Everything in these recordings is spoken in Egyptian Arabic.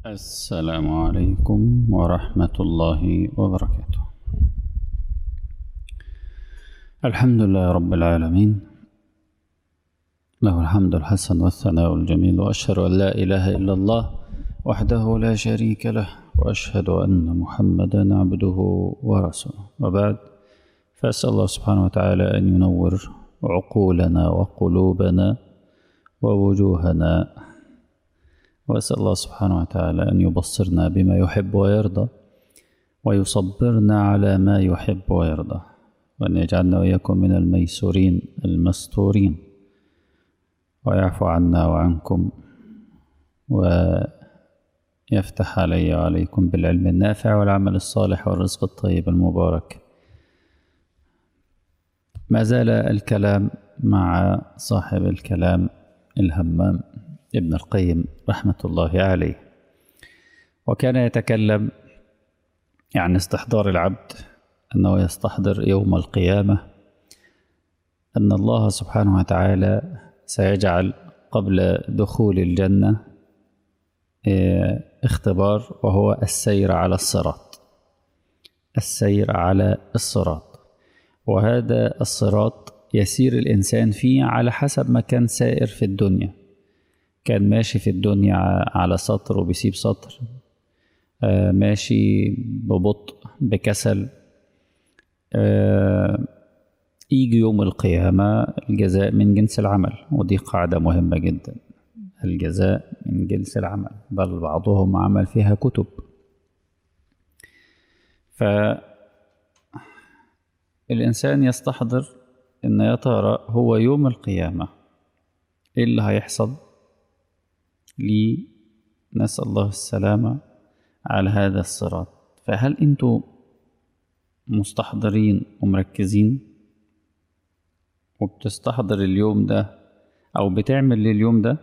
السلام عليكم ورحمة الله وبركاته الحمد لله رب العالمين له الحمد الحسن والثناء الجميل وأشهد أن لا إله إلا الله وحده لا شريك له وأشهد أن محمدا عبده ورسوله وبعد فأسأل الله سبحانه وتعالى أن ينور عقولنا وقلوبنا ووجوهنا وأسأل الله سبحانه وتعالى أن يبصرنا بما يحب ويرضى ويصبرنا على ما يحب ويرضى وأن يجعلنا وإياكم من الميسورين المستورين ويعفو عنا وعنكم ويفتح علي وعليكم بالعلم النافع والعمل الصالح والرزق الطيب المبارك ما زال الكلام مع صاحب الكلام الهمام ابن القيم رحمة الله عليه وكان يتكلم عن استحضار العبد أنه يستحضر يوم القيامة أن الله سبحانه وتعالى سيجعل قبل دخول الجنة اختبار وهو السير على الصراط السير على الصراط وهذا الصراط يسير الإنسان فيه على حسب ما كان سائر في الدنيا كان ماشي في الدنيا على سطر وبيسيب سطر آه ماشي ببطء بكسل آه يجي يوم القيامة الجزاء من جنس العمل ودي قاعدة مهمة جدا الجزاء من جنس العمل بل بعضهم عمل فيها كتب فالإنسان يستحضر إن يا ترى هو يوم القيامة إيه اللي هيحصل لي نسأل الله السلامة على هذا الصراط فهل أنتوا مستحضرين ومركزين وبتستحضر اليوم ده أو بتعمل لليوم ده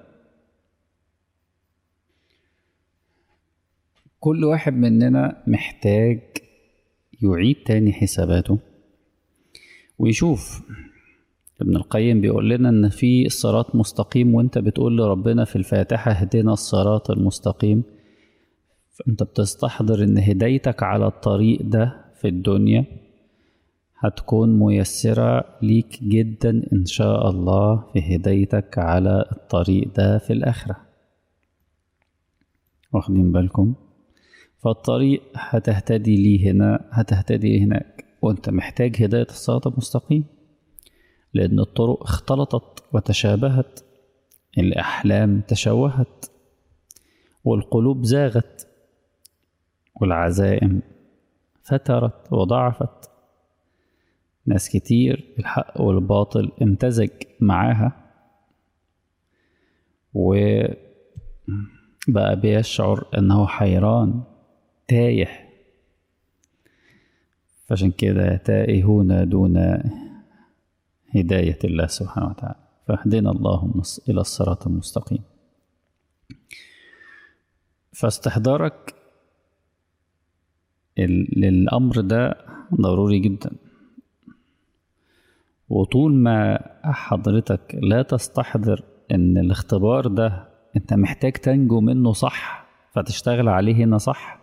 كل واحد مننا محتاج يعيد تاني حساباته ويشوف ابن القيم بيقول لنا ان في صراط مستقيم وانت بتقول لربنا في الفاتحة اهدنا الصراط المستقيم فانت بتستحضر ان هدايتك على الطريق ده في الدنيا هتكون ميسرة ليك جدا ان شاء الله في هدايتك على الطريق ده في الاخرة واخدين بالكم فالطريق هتهتدي ليه هنا هتهتدي ليه هناك وانت محتاج هداية الصراط المستقيم لأن الطرق اختلطت وتشابهت الأحلام تشوهت والقلوب زاغت والعزائم فترت وضعفت ناس كتير الحق والباطل امتزج معاها وبقى بيشعر انه حيران تايه فعشان كده تائهون دون هداية الله سبحانه وتعالى فاهدنا اللهم إلى الصراط المستقيم فاستحضارك للأمر ده ضروري جدا وطول ما حضرتك لا تستحضر ان الاختبار ده انت محتاج تنجو منه صح فتشتغل عليه هنا صح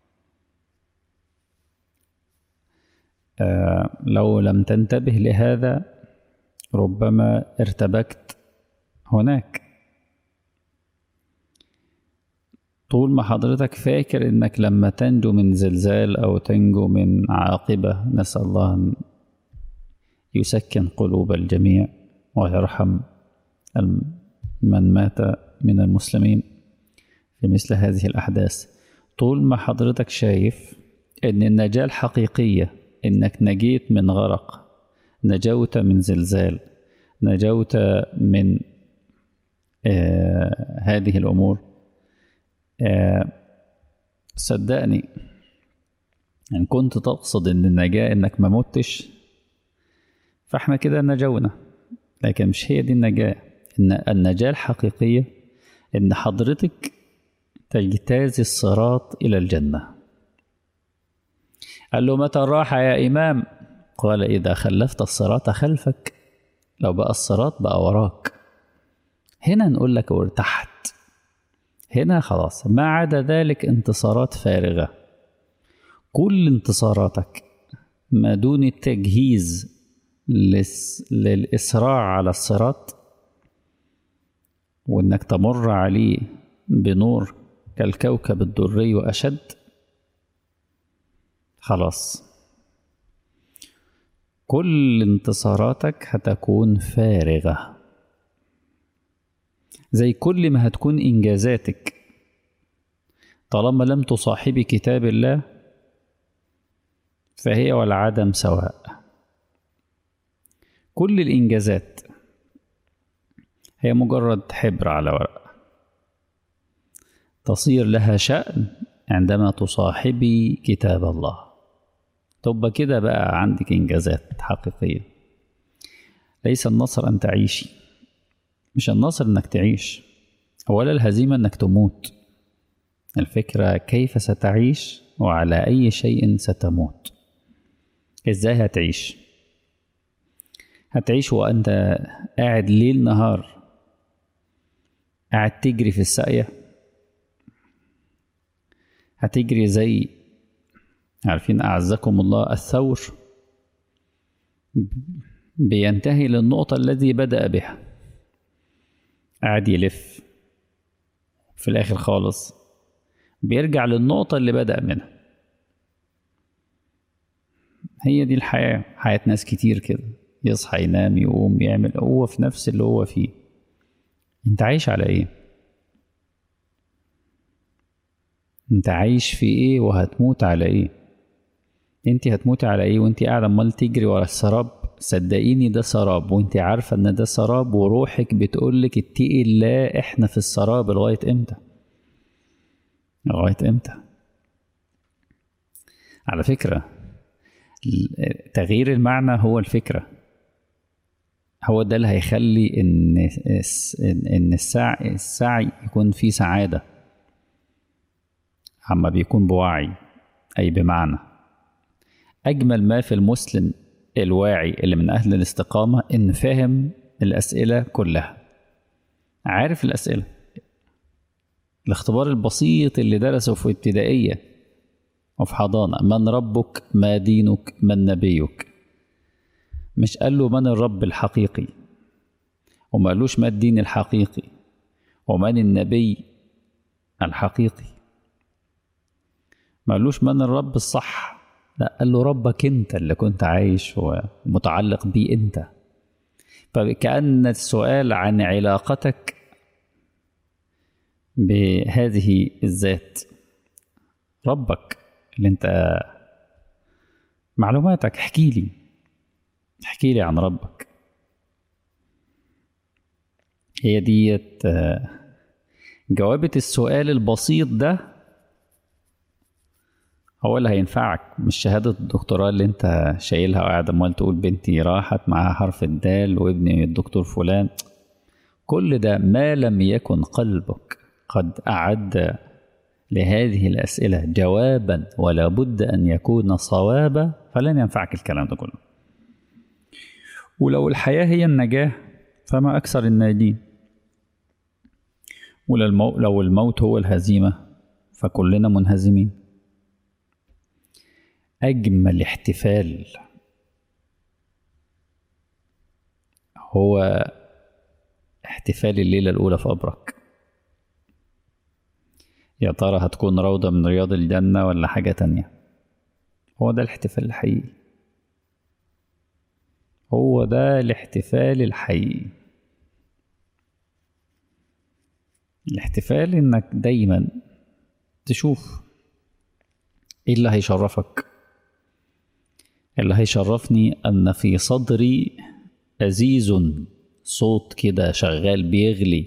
آه لو لم تنتبه لهذا ربما ارتبكت هناك طول ما حضرتك فاكر انك لما تنجو من زلزال او تنجو من عاقبة نسأل الله ان يسكن قلوب الجميع ويرحم من مات من المسلمين في مثل هذه الأحداث طول ما حضرتك شايف ان النجاة الحقيقية انك نجيت من غرق نجوت من زلزال نجوت من آه هذه الأمور آه صدقني إن كنت تقصد إن النجاة إنك ما متش فإحنا كده نجونا لكن مش هي دي النجاة إن النجاة الحقيقية إن حضرتك تجتاز الصراط إلى الجنة قال له متى الراحة يا إمام قال إذا خلفت الصراط خلفك لو بقى الصراط بقى وراك هنا نقول لك وارتحت هنا خلاص ما عدا ذلك انتصارات فارغة كل انتصاراتك ما دون التجهيز للس- للإسراع على الصراط وإنك تمر عليه بنور كالكوكب الدري وأشد خلاص كل انتصاراتك هتكون فارغة زي كل ما هتكون إنجازاتك طالما لم تصاحبي كتاب الله فهي والعدم سواء كل الإنجازات هي مجرد حبر على ورق تصير لها شأن عندما تصاحبي كتاب الله تبقى كده بقى عندك إنجازات حقيقية ليس النصر أن تعيشي مش النصر أنك تعيش ولا الهزيمة أنك تموت الفكرة كيف ستعيش وعلى أي شيء ستموت إزاي هتعيش هتعيش وأنت قاعد ليل نهار قاعد تجري في الساقية هتجري زي عارفين أعزكم الله الثور بينتهي للنقطة الذي بدأ بها قاعد يلف في الآخر خالص بيرجع للنقطة اللي بدأ منها هي دي الحياة حياة ناس كتير كده يصحى ينام يقوم يعمل هو في نفس اللي هو فيه انت عايش على ايه انت عايش في ايه وهتموت على ايه انت هتموتي على ايه وانت قاعده امال تجري ورا السراب صدقيني ده سراب وانت عارفه ان ده سراب وروحك بتقولك اتقي الله احنا في السراب لغايه امتى لغايه امتى على فكره تغيير المعنى هو الفكره هو ده اللي هيخلي ان ان السعي السعي يكون فيه سعاده عما بيكون بوعي اي بمعنى اجمل ما في المسلم الواعي اللي من اهل الاستقامه ان فاهم الاسئله كلها عارف الاسئله الاختبار البسيط اللي درسه في ابتدائيه وفي حضانه من ربك ما دينك من نبيك مش قال له من الرب الحقيقي وما قالوش ما الدين الحقيقي ومن النبي الحقيقي ما قالوش من الرب الصح لا قال له ربك انت اللي كنت عايش ومتعلق بيه انت فكأن السؤال عن علاقتك بهذه الذات ربك اللي انت معلوماتك احكي لي احكي لي عن ربك هي ديت جوابة السؤال البسيط ده هو اللي هينفعك مش شهادة الدكتوراه اللي انت شايلها وقاعد امال تقول بنتي راحت معاها حرف الدال وابني الدكتور فلان كل ده ما لم يكن قلبك قد أعد لهذه الأسئلة جوابا ولا بد أن يكون صوابا فلن ينفعك الكلام ده كله ولو الحياة هي النجاة فما أكثر الناجين ولو الموت هو الهزيمة فكلنا منهزمين أجمل احتفال هو احتفال الليلة الأولى في قبرك يا ترى هتكون روضة من رياض الجنة ولا حاجة تانية هو ده الاحتفال الحقيقي هو ده الاحتفال الحقيقي الاحتفال انك دايما تشوف ايه اللي هيشرفك اللي هيشرفني ان في صدري ازيز صوت كده شغال بيغلي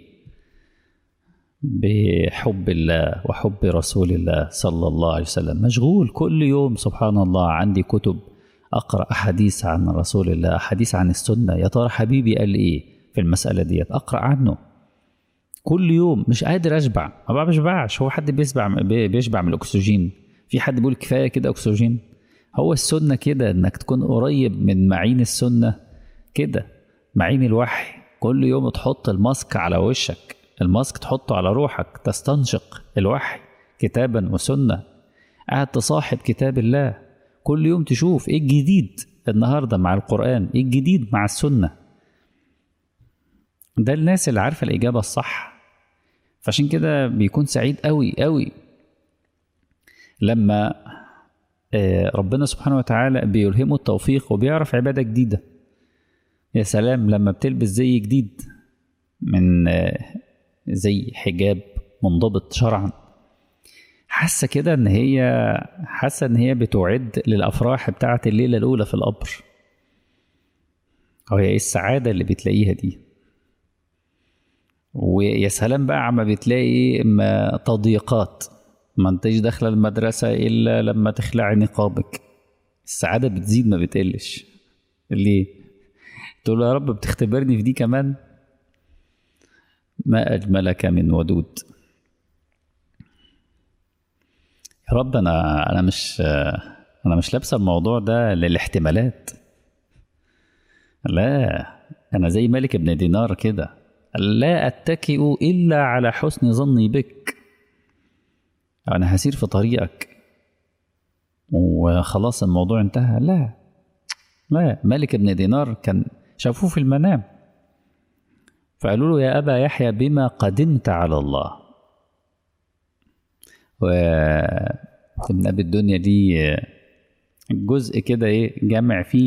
بحب الله وحب رسول الله صلى الله عليه وسلم مشغول كل يوم سبحان الله عندي كتب اقرا احاديث عن رسول الله احاديث عن السنه يا ترى حبيبي قال ايه في المساله ديت اقرا عنه كل يوم مش قادر اشبع ما بشبعش هو حد بيشبع بيشبع من الاكسجين في حد بيقول كفايه كده اكسجين هو السنه كده انك تكون قريب من معين السنه كده معين الوحي كل يوم تحط الماسك على وشك الماسك تحطه على روحك تستنشق الوحي كتابا وسنة قاعد تصاحب كتاب الله كل يوم تشوف ايه الجديد النهاردة مع القرآن ايه الجديد مع السنة ده الناس اللي عارفة الإجابة الصح فعشان كده بيكون سعيد قوي قوي لما ربنا سبحانه وتعالى بيلهمه التوفيق وبيعرف عبادة جديدة يا سلام لما بتلبس زي جديد من زي حجاب منضبط شرعا حاسة كده ان هي حاسة ان هي بتعد للأفراح بتاعة الليلة الأولى في القبر أو هي ايه السعادة اللي بتلاقيها دي ويا سلام بقى عما بتلاقي ما تضييقات ما انتش داخله المدرسه الا لما تخلعي نقابك السعاده بتزيد ما بتقلش ليه تقول يا رب بتختبرني في دي كمان ما اجملك من ودود يا رب انا انا مش انا مش لابسه الموضوع ده للاحتمالات لا انا زي ملك ابن دينار كده لا اتكئ الا على حسن ظني بك انا هسير في طريقك وخلاص الموضوع انتهى لا لا ملك ابن دينار كان شافوه في المنام فقالوا له يا ابا يحيى بما قدمت على الله و ابن ابي الدنيا دي جزء كده ايه جمع فيه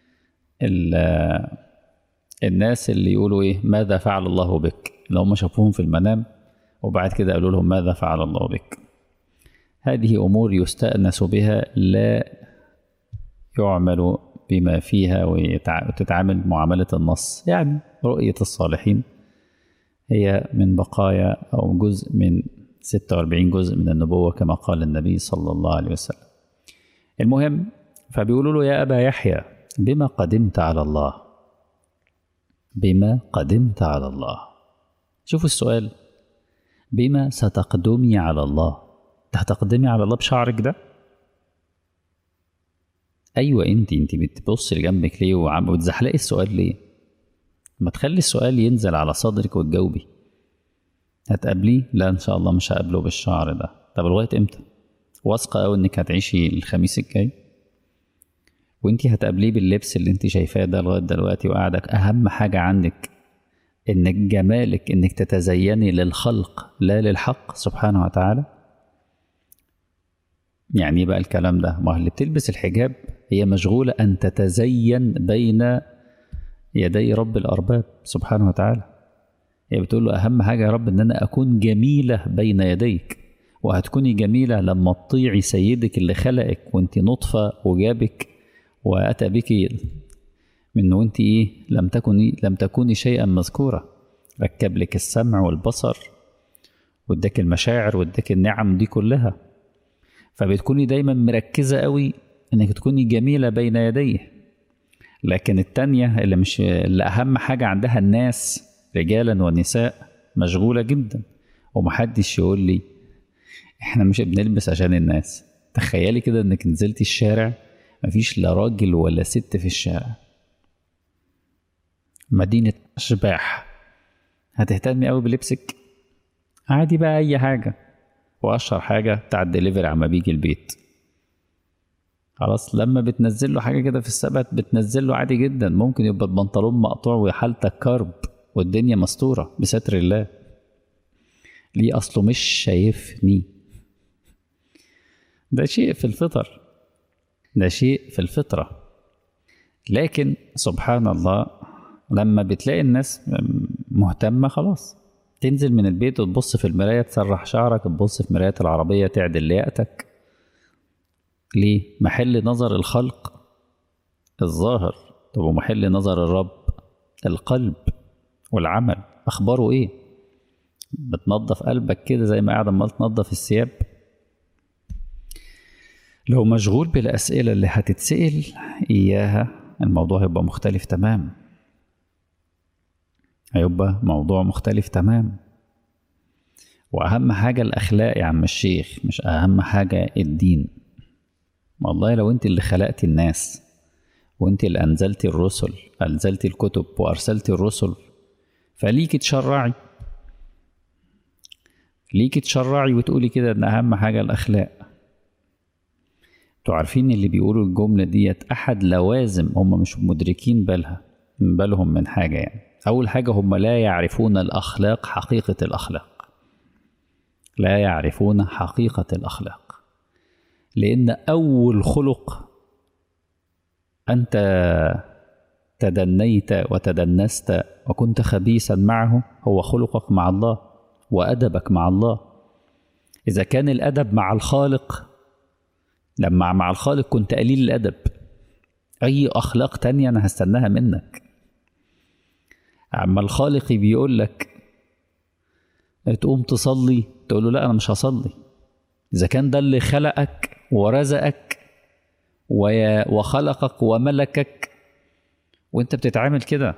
الناس اللي يقولوا ايه ماذا فعل الله بك اللي هم شافوهم في المنام وبعد كده قالوا لهم ماذا فعل الله بك هذه امور يستانس بها لا يعمل بما فيها وتتعامل معامله النص يعني رؤيه الصالحين هي من بقايا او جزء من 46 جزء من النبوه كما قال النبي صلى الله عليه وسلم المهم فبيقولوا له يا ابا يحيى بما قدمت على الله بما قدمت على الله شوفوا السؤال بما ستقدمي على الله هتقدمي على الله بشعرك ده ايوه انت انت بتبص لجنبك ليه وعم بتزحلقي السؤال ليه ما تخلي السؤال ينزل على صدرك وتجاوبي هتقابليه لا ان شاء الله مش هقابله بالشعر ده طب لغايه امتى واثقه قوي انك هتعيشي الخميس الجاي وانت هتقابليه باللبس اللي انت شايفاه ده لغايه دلوقتي وقاعده اهم حاجه عندك انك جمالك انك تتزيني للخلق لا للحق سبحانه وتعالى يعني بقى الكلام ده ما اللي بتلبس الحجاب هي مشغوله ان تتزين بين يدي رب الارباب سبحانه وتعالى هي بتقول له اهم حاجه يا رب ان انا اكون جميله بين يديك وهتكوني جميله لما تطيعي سيدك اللي خلقك وانت نطفه وجابك واتى بك من وانت ايه لم تكوني لم تكوني شيئا مذكورا ركب لك السمع والبصر واداك المشاعر واداك النعم دي كلها فبتكوني دايما مركزه قوي انك تكوني جميله بين يديه لكن التانية اللي مش اللي اهم حاجه عندها الناس رجالا ونساء مشغوله جدا ومحدش يقول لي احنا مش بنلبس عشان الناس تخيلي كده انك نزلتي الشارع مفيش لا راجل ولا ست في الشارع مدينة أشباح هتهتمي قوي بلبسك عادي بقى أي حاجة وأشهر حاجة بتاع الدليفري عما بيجي البيت خلاص لما بتنزل له حاجة كده في السبت بتنزل له عادي جدا ممكن يبقى البنطلون مقطوع وحالتك كرب والدنيا مستورة بستر الله ليه أصله مش شايفني ده شيء في الفطر ده شيء في الفطرة لكن سبحان الله لما بتلاقي الناس مهتمة خلاص تنزل من البيت وتبص في المراية تسرح شعرك تبص في مراية العربية تعدل لياقتك ليه؟ محل نظر الخلق الظاهر طب ومحل نظر الرب القلب والعمل أخباره إيه؟ بتنظف قلبك كده زي ما قاعد عمال تنظف الثياب لو مشغول بالأسئلة اللي هتتسأل إياها الموضوع هيبقى مختلف تمام هيبقى موضوع مختلف تمام وأهم حاجة الأخلاق يا عم الشيخ مش أهم حاجة الدين والله لو أنت اللي خلقت الناس وأنت اللي أنزلت الرسل أنزلت الكتب وأرسلت الرسل فليك تشرعي ليكي تشرعي وتقولي كده ان اهم حاجه الاخلاق انتوا عارفين اللي بيقولوا الجمله ديت احد لوازم هم مش مدركين بالها من بالهم من حاجه يعني اول حاجه هم لا يعرفون الاخلاق حقيقه الاخلاق لا يعرفون حقيقه الاخلاق لان اول خلق انت تدنيت وتدنست وكنت خبيثا معه هو خلقك مع الله وادبك مع الله اذا كان الادب مع الخالق لما مع الخالق كنت قليل الادب اي اخلاق تانية انا هستناها منك اما الخالق بيقول لك تقوم تصلي تقول له لا انا مش هصلي اذا كان ده اللي خلقك ورزقك وخلقك وملكك وانت بتتعامل كده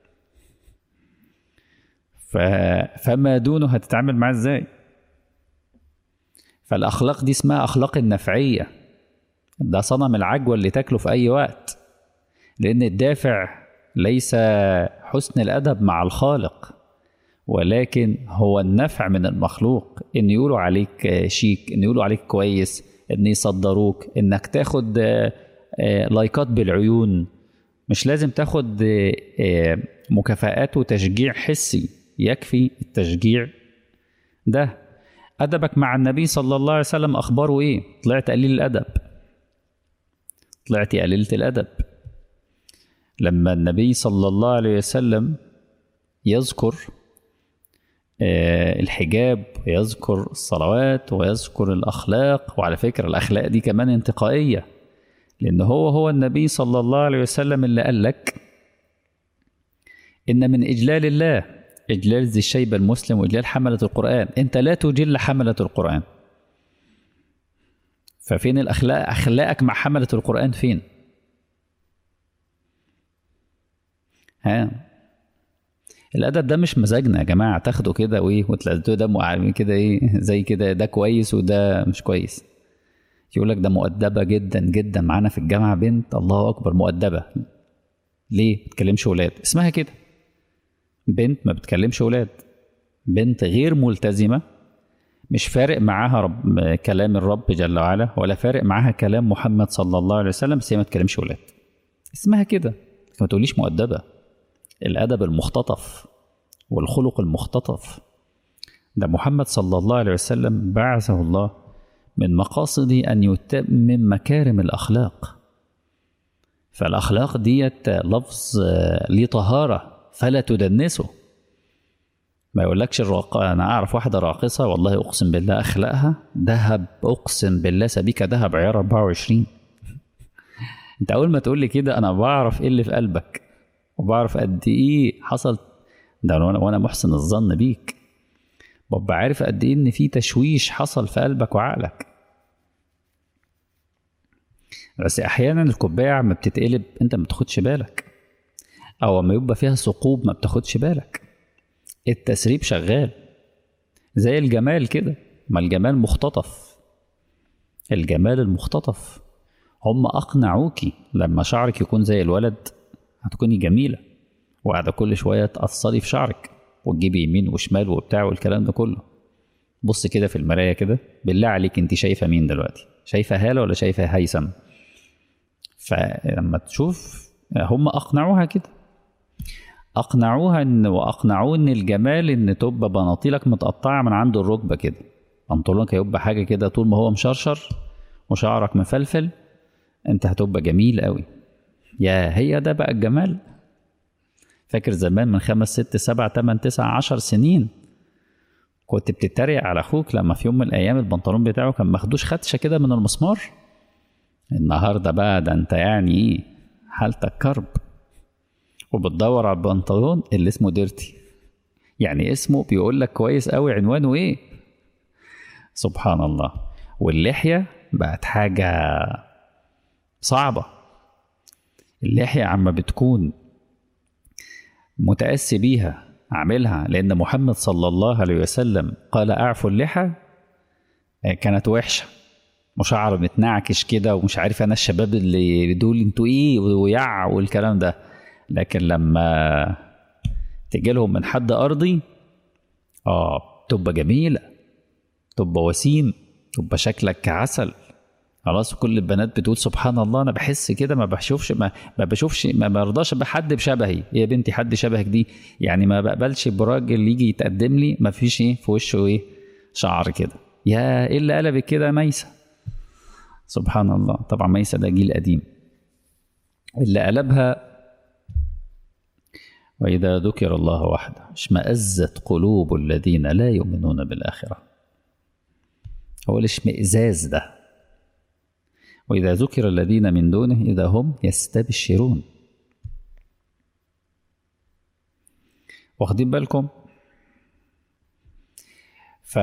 ف... فما دونه هتتعامل معاه ازاي فالاخلاق دي اسمها اخلاق النفعيه ده صنم العجوه اللي تاكله في اي وقت لان الدافع ليس حسن الادب مع الخالق ولكن هو النفع من المخلوق ان يقولوا عليك شيك ان يقولوا عليك كويس ان يصدروك انك تاخد لايكات بالعيون مش لازم تاخد مكافآت وتشجيع حسي يكفي التشجيع ده أدبك مع النبي صلى الله عليه وسلم أخباره إيه؟ طلعت قليل الأدب طلعت قليلة الأدب لما النبي صلى الله عليه وسلم يذكر الحجاب ويذكر الصلوات ويذكر الأخلاق وعلى فكرة الأخلاق دي كمان انتقائية لأن هو هو النبي صلى الله عليه وسلم اللي قال لك إن من إجلال الله إجلال ذي الشيبة المسلم وإجلال حملة القرآن أنت لا تجل حملة القرآن ففين الأخلاق أخلاقك مع حملة القرآن فين ها الأدب ده مش مزاجنا يا جماعة تاخده كده وإيه وتلاقوا ده معلم كده إيه زي كده ده كويس وده مش كويس يقول لك ده مؤدبة جدا جدا معانا في الجامعة بنت الله أكبر مؤدبة ليه؟ ما بتكلمش ولاد اسمها كده بنت ما بتكلمش ولاد بنت غير ملتزمة مش فارق معاها رب كلام الرب جل وعلا ولا فارق معاها كلام محمد صلى الله عليه وسلم بس هي ما تكلمش ولاد اسمها كده ما تقوليش مؤدبة الأدب المختطف والخلق المختطف ده محمد صلى الله عليه وسلم بعثه الله من مقاصده أن يتمم مكارم الأخلاق فالأخلاق ديت لفظ ليه طهارة فلا تدنسه ما يقولكش الراقة أنا أعرف واحدة راقصة والله أقسم بالله أخلاقها ذهب أقسم بالله سبيكة ذهب عيار 24 أنت أول ما تقول لي كده أنا بعرف إيه اللي في قلبك وبعرف قد إيه حصل ده وأنا محسن الظن بيك ببقى عارف قد إيه إن في تشويش حصل في قلبك وعقلك بس أحيانا الكوباية ما بتتقلب أنت ما بتاخدش بالك او ما يبقى فيها ثقوب ما بتاخدش بالك التسريب شغال زي الجمال كده ما الجمال مختطف الجمال المختطف هم اقنعوكي لما شعرك يكون زي الولد هتكوني جميله وقاعده كل شويه تقصري في شعرك وتجيبي يمين وشمال وبتاع والكلام ده كله بص كده في المرايه كده بالله عليك انت شايفه مين دلوقتي شايفه هاله ولا شايفه هيثم فلما تشوف هم اقنعوها كده اقنعوها ان واقنعوه ان الجمال ان تبقى بناطيلك متقطعه من عند الركبه كده بنطلونك هيبقى حاجه كده طول ما هو مشرشر وشعرك مفلفل انت هتبقى جميل قوي يا هي ده بقى الجمال فاكر زمان من خمس ست سبع تمن تسع عشر سنين كنت بتتريق على اخوك لما في يوم من الايام البنطلون بتاعه كان ماخدوش خدشه كده من المسمار النهارده بقى ده انت يعني ايه حالتك كرب وبتدور على البنطلون اللي اسمه ديرتي يعني اسمه بيقول لك كويس قوي عنوانه ايه سبحان الله واللحيه بقت حاجه صعبه اللحيه عما بتكون متاسي بيها عاملها لان محمد صلى الله عليه وسلم قال اعفوا اللحى كانت وحشه وشعر متنعكش كده ومش عارف انا الشباب اللي دول انتوا ايه ويع والكلام ده لكن لما تجي لهم من حد ارضي اه تبقى جميله تبقى وسيم تبقى شكلك كعسل خلاص كل البنات بتقول سبحان الله انا بحس كده ما بشوفش ما, ما بشوفش ما برضاش بحد بشبهي يا بنتي حد شبهك دي يعني ما بقبلش براجل يجي يتقدم لي ما فيش ايه في وشه ايه شعر كده يا ايه اللي قلبك كده ميسه سبحان الله طبعا ميسه ده جيل قديم اللي قلبها وإذا ذكر الله وحده اشمأزت قلوب الذين لا يؤمنون بالآخرة هو الاشمئزاز ده وإذا ذكر الذين من دونه إذا هم يستبشرون واخدين بالكم ف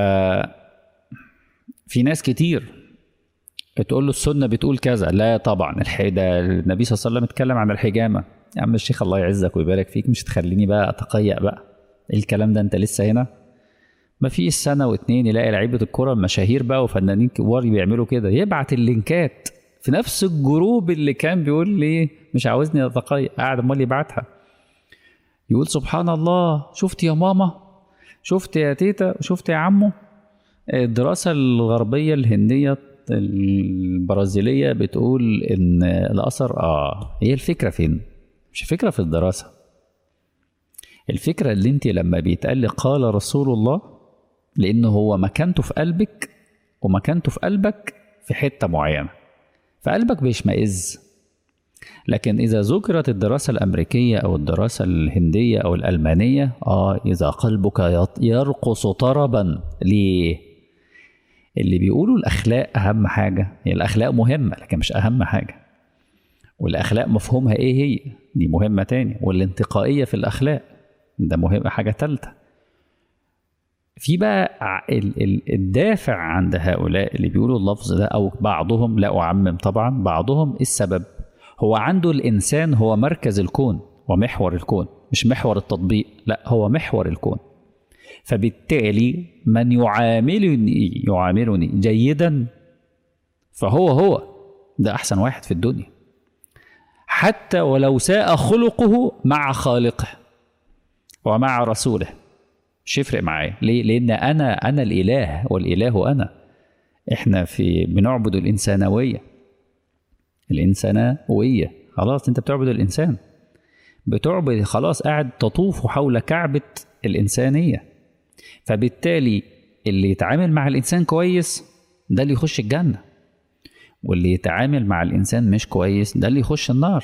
في ناس كتير بتقول له السنه بتقول كذا لا طبعا الحيدة النبي صلى الله عليه وسلم اتكلم عن الحجامه يا عم الشيخ الله يعزك ويبارك فيك مش تخليني بقى اتقيأ بقى ايه الكلام ده انت لسه هنا ما في سنه واتنين يلاقي لعيبه الكره المشاهير بقى وفنانين كبار بيعملوا كده يبعت اللينكات في نفس الجروب اللي كان بيقول لي مش عاوزني اتقيأ قاعد امال يبعتها يقول سبحان الله شفت يا ماما شفت يا تيتا شفت يا عمو الدراسة الغربية الهندية البرازيلية بتقول إن الأثر آه هي الفكرة فين؟ مش الفكرة في الدراسة الفكرة اللي أنت لما بيتقال قال رسول الله لأنه هو مكانته في قلبك ومكانته في قلبك في حتة معينة فقلبك بيشمئز لكن إذا ذكرت الدراسة الأمريكية أو الدراسة الهندية أو الألمانية آه إذا قلبك يرقص طربا ليه؟ اللي بيقولوا الأخلاق أهم حاجة هي الأخلاق مهمة لكن مش أهم حاجة والأخلاق مفهومها إيه هي؟ دي مهمة تاني والانتقائية في الأخلاق ده مهم حاجة تالتة في بقى الدافع عند هؤلاء اللي بيقولوا اللفظ ده أو بعضهم لا أعمم طبعا بعضهم السبب هو عنده الإنسان هو مركز الكون ومحور الكون مش محور التطبيق لا هو محور الكون فبالتالي من يعاملني يعاملني جيدا فهو هو ده أحسن واحد في الدنيا حتى ولو ساء خلقه مع خالقه ومع رسوله مش يفرق معايا ليه؟ لأن أنا أنا الإله والإله أنا إحنا في بنعبد الإنسانوية الإنسانوية خلاص أنت بتعبد الإنسان بتعبد خلاص قاعد تطوف حول كعبة الإنسانية فبالتالي اللي يتعامل مع الإنسان كويس ده اللي يخش الجنة واللي يتعامل مع الإنسان مش كويس ده اللي يخش النار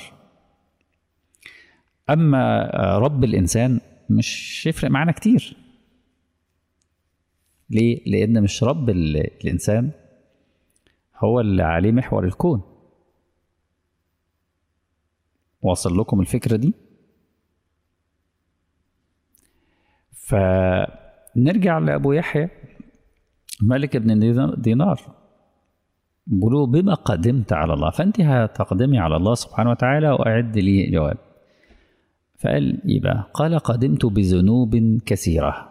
أما رب الإنسان مش يفرق معانا كتير ليه؟ لأن مش رب الإنسان هو اللي عليه محور الكون واصل لكم الفكرة دي فنرجع لأبو يحيى مالك بن دينار بيقولوا بما قدمت على الله فأنت هتقدمي على الله سبحانه وتعالى وأعد لي جواب فقال إيه بقى قال قدمت بذنوب كثيرة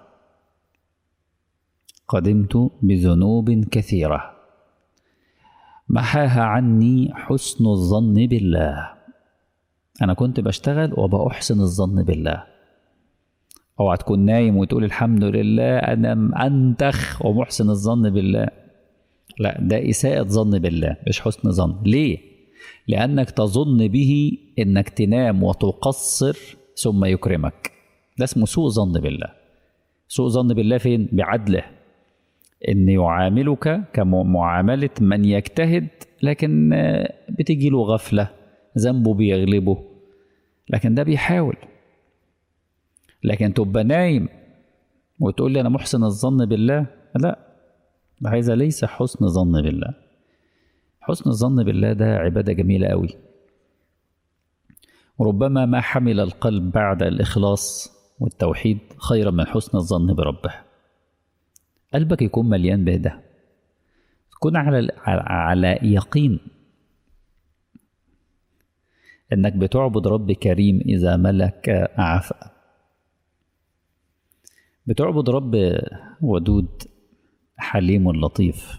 قدمت بذنوب كثيرة محاها عني حسن الظن بالله أنا كنت بشتغل وبأحسن الظن بالله اوعى تكون نايم وتقول الحمد لله أنا أنتخ ومحسن الظن بالله لا ده إساءة ظن بالله مش حسن ظن ليه؟ لأنك تظن به إنك تنام وتقصر ثم يكرمك ده اسمه سوء ظن بالله سوء ظن بالله فين؟ بعدله إن يعاملك كمعاملة من يجتهد لكن بتجي له غفلة ذنبه بيغلبه لكن ده بيحاول لكن تبقى نايم وتقول لي أنا محسن الظن بالله لا هذا ليس حسن ظن بالله حسن الظن بالله ده عبادة جميلة قوي وربما ما حمل القلب بعد الإخلاص والتوحيد خيرا من حسن الظن بربه قلبك يكون مليان بهده تكون على على يقين انك بتعبد رب كريم اذا ملك عفا بتعبد رب ودود حليم لطيف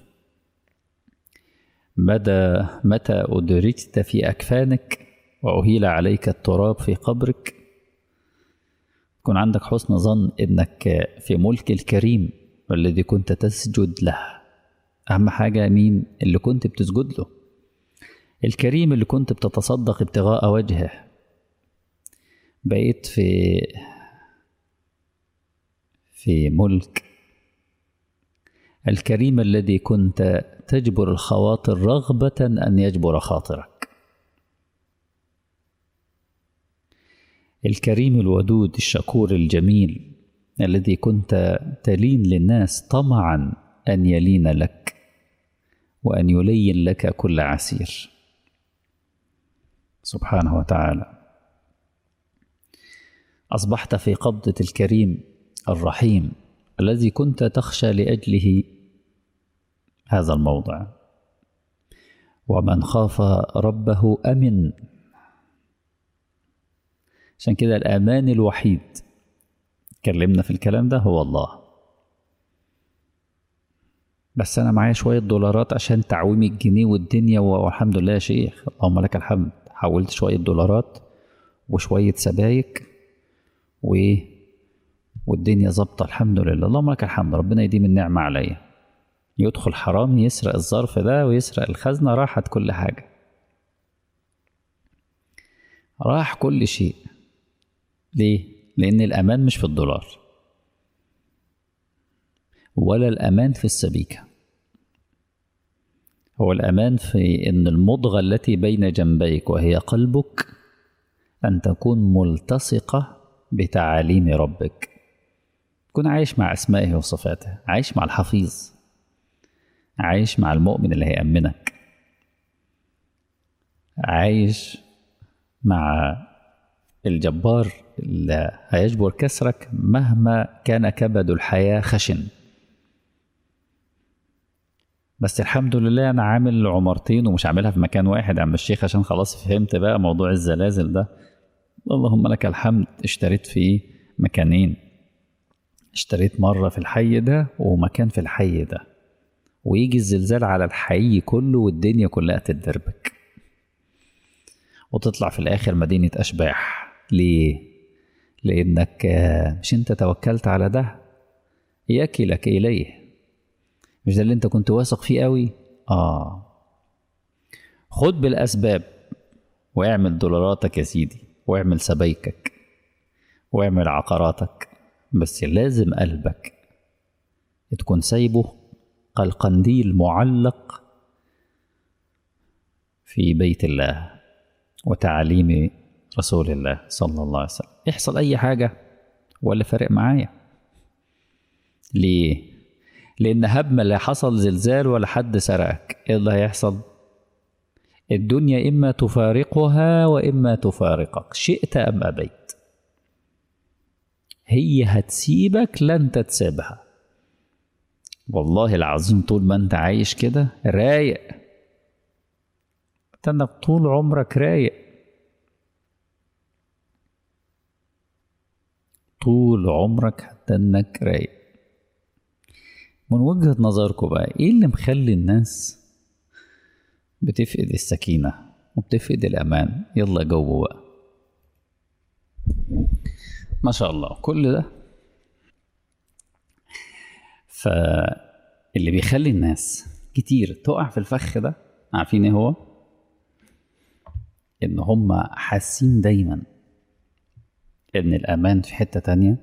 مدى متى أدرجت في أكفانك وأهيل عليك التراب في قبرك يكون عندك حسن ظن إنك في ملك الكريم والذي كنت تسجد له أهم حاجة مين اللي كنت بتسجد له الكريم اللي كنت بتتصدق ابتغاء وجهه بقيت في في ملك الكريم الذي كنت تجبر الخواطر رغبة أن يجبر خاطرك الكريم الودود الشكور الجميل الذي كنت تلين للناس طمعا أن يلين لك وأن يلين لك كل عسير سبحانه وتعالى أصبحت في قبضة الكريم الرحيم الذي كنت تخشى لأجله هذا الموضع ومن خاف ربه أمن عشان كده الأمان الوحيد اتكلمنا في الكلام ده هو الله بس أنا معايا شوية دولارات عشان تعويم الجنيه والدنيا والحمد لله يا شيخ اللهم لك الحمد حولت شوية دولارات وشوية سبايك وإيه والدنيا ظابطة الحمد لله اللهم لك الحمد ربنا يديم النعمة عليا يدخل حرامي يسرق الظرف ده ويسرق الخزنة راحت كل حاجة راح كل شيء ليه؟ لأن الأمان مش في الدولار ولا الأمان في السبيكة هو الأمان في أن المضغة التي بين جنبيك وهي قلبك أن تكون ملتصقة بتعاليم ربك تكون عايش مع أسمائه وصفاته عايش مع الحفيظ عايش مع المؤمن اللي هيأمنك عايش مع الجبار اللي هيجبر كسرك مهما كان كبد الحياة خشن بس الحمد لله أنا عامل عمارتين ومش عاملها في مكان واحد عم الشيخ عشان خلاص فهمت بقى موضوع الزلازل ده اللهم لك الحمد اشتريت في مكانين اشتريت مرة في الحي ده ومكان في الحي ده ويجي الزلزال على الحي كله والدنيا كلها تتدربك وتطلع في الآخر مدينة أشباح ليه؟ لأنك مش أنت توكلت على ده يكلك إليه مش ده اللي أنت كنت واثق فيه قوي؟ آه خد بالأسباب واعمل دولاراتك يا سيدي واعمل سبايكك واعمل عقاراتك بس لازم قلبك تكون سايبه كالقنديل معلق في بيت الله وتعاليم رسول الله صلى الله عليه وسلم يحصل أي حاجة ولا فارق معايا ليه؟ لأن هبما لا حصل زلزال ولا حد سرقك إيه اللي هيحصل؟ الدنيا إما تفارقها وإما تفارقك شئت أم أبيت هي هتسيبك لن تتسيبها والله العظيم طول ما انت عايش كده رايق انك طول عمرك رايق طول عمرك حتى انك رايق من وجهة نظركم بقى ايه اللي مخلي الناس بتفقد السكينة وبتفقد الأمان يلا جو بقى ما شاء الله كل ده فاللي بيخلي الناس كتير تقع في الفخ ده عارفين ايه هو ان هم حاسين دايما ان الامان في حتة تانية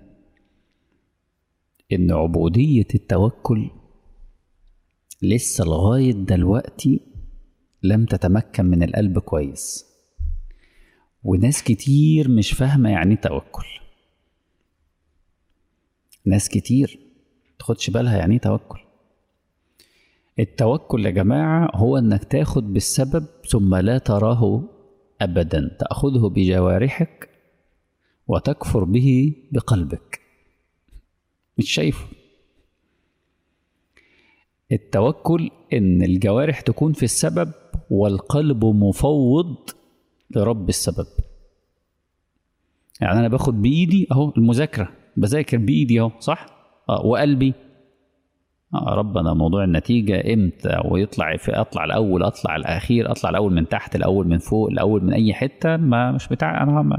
ان عبودية التوكل لسه لغاية دلوقتي لم تتمكن من القلب كويس وناس كتير مش فاهمة يعني توكل ناس كتير تاخدش بالها يعني توكل التوكل يا جماعة هو انك تاخد بالسبب ثم لا تراه ابدا تأخذه بجوارحك وتكفر به بقلبك مش شايفه التوكل ان الجوارح تكون في السبب والقلب مفوض لرب السبب يعني انا باخد بايدي اهو المذاكره بذاكر بايدي اهو صح اه وقلبي آه ربنا موضوع النتيجة امتى ويطلع في اطلع الاول اطلع الاخير اطلع الاول من تحت الاول من فوق الاول من اي حتة ما مش بتاع انا ما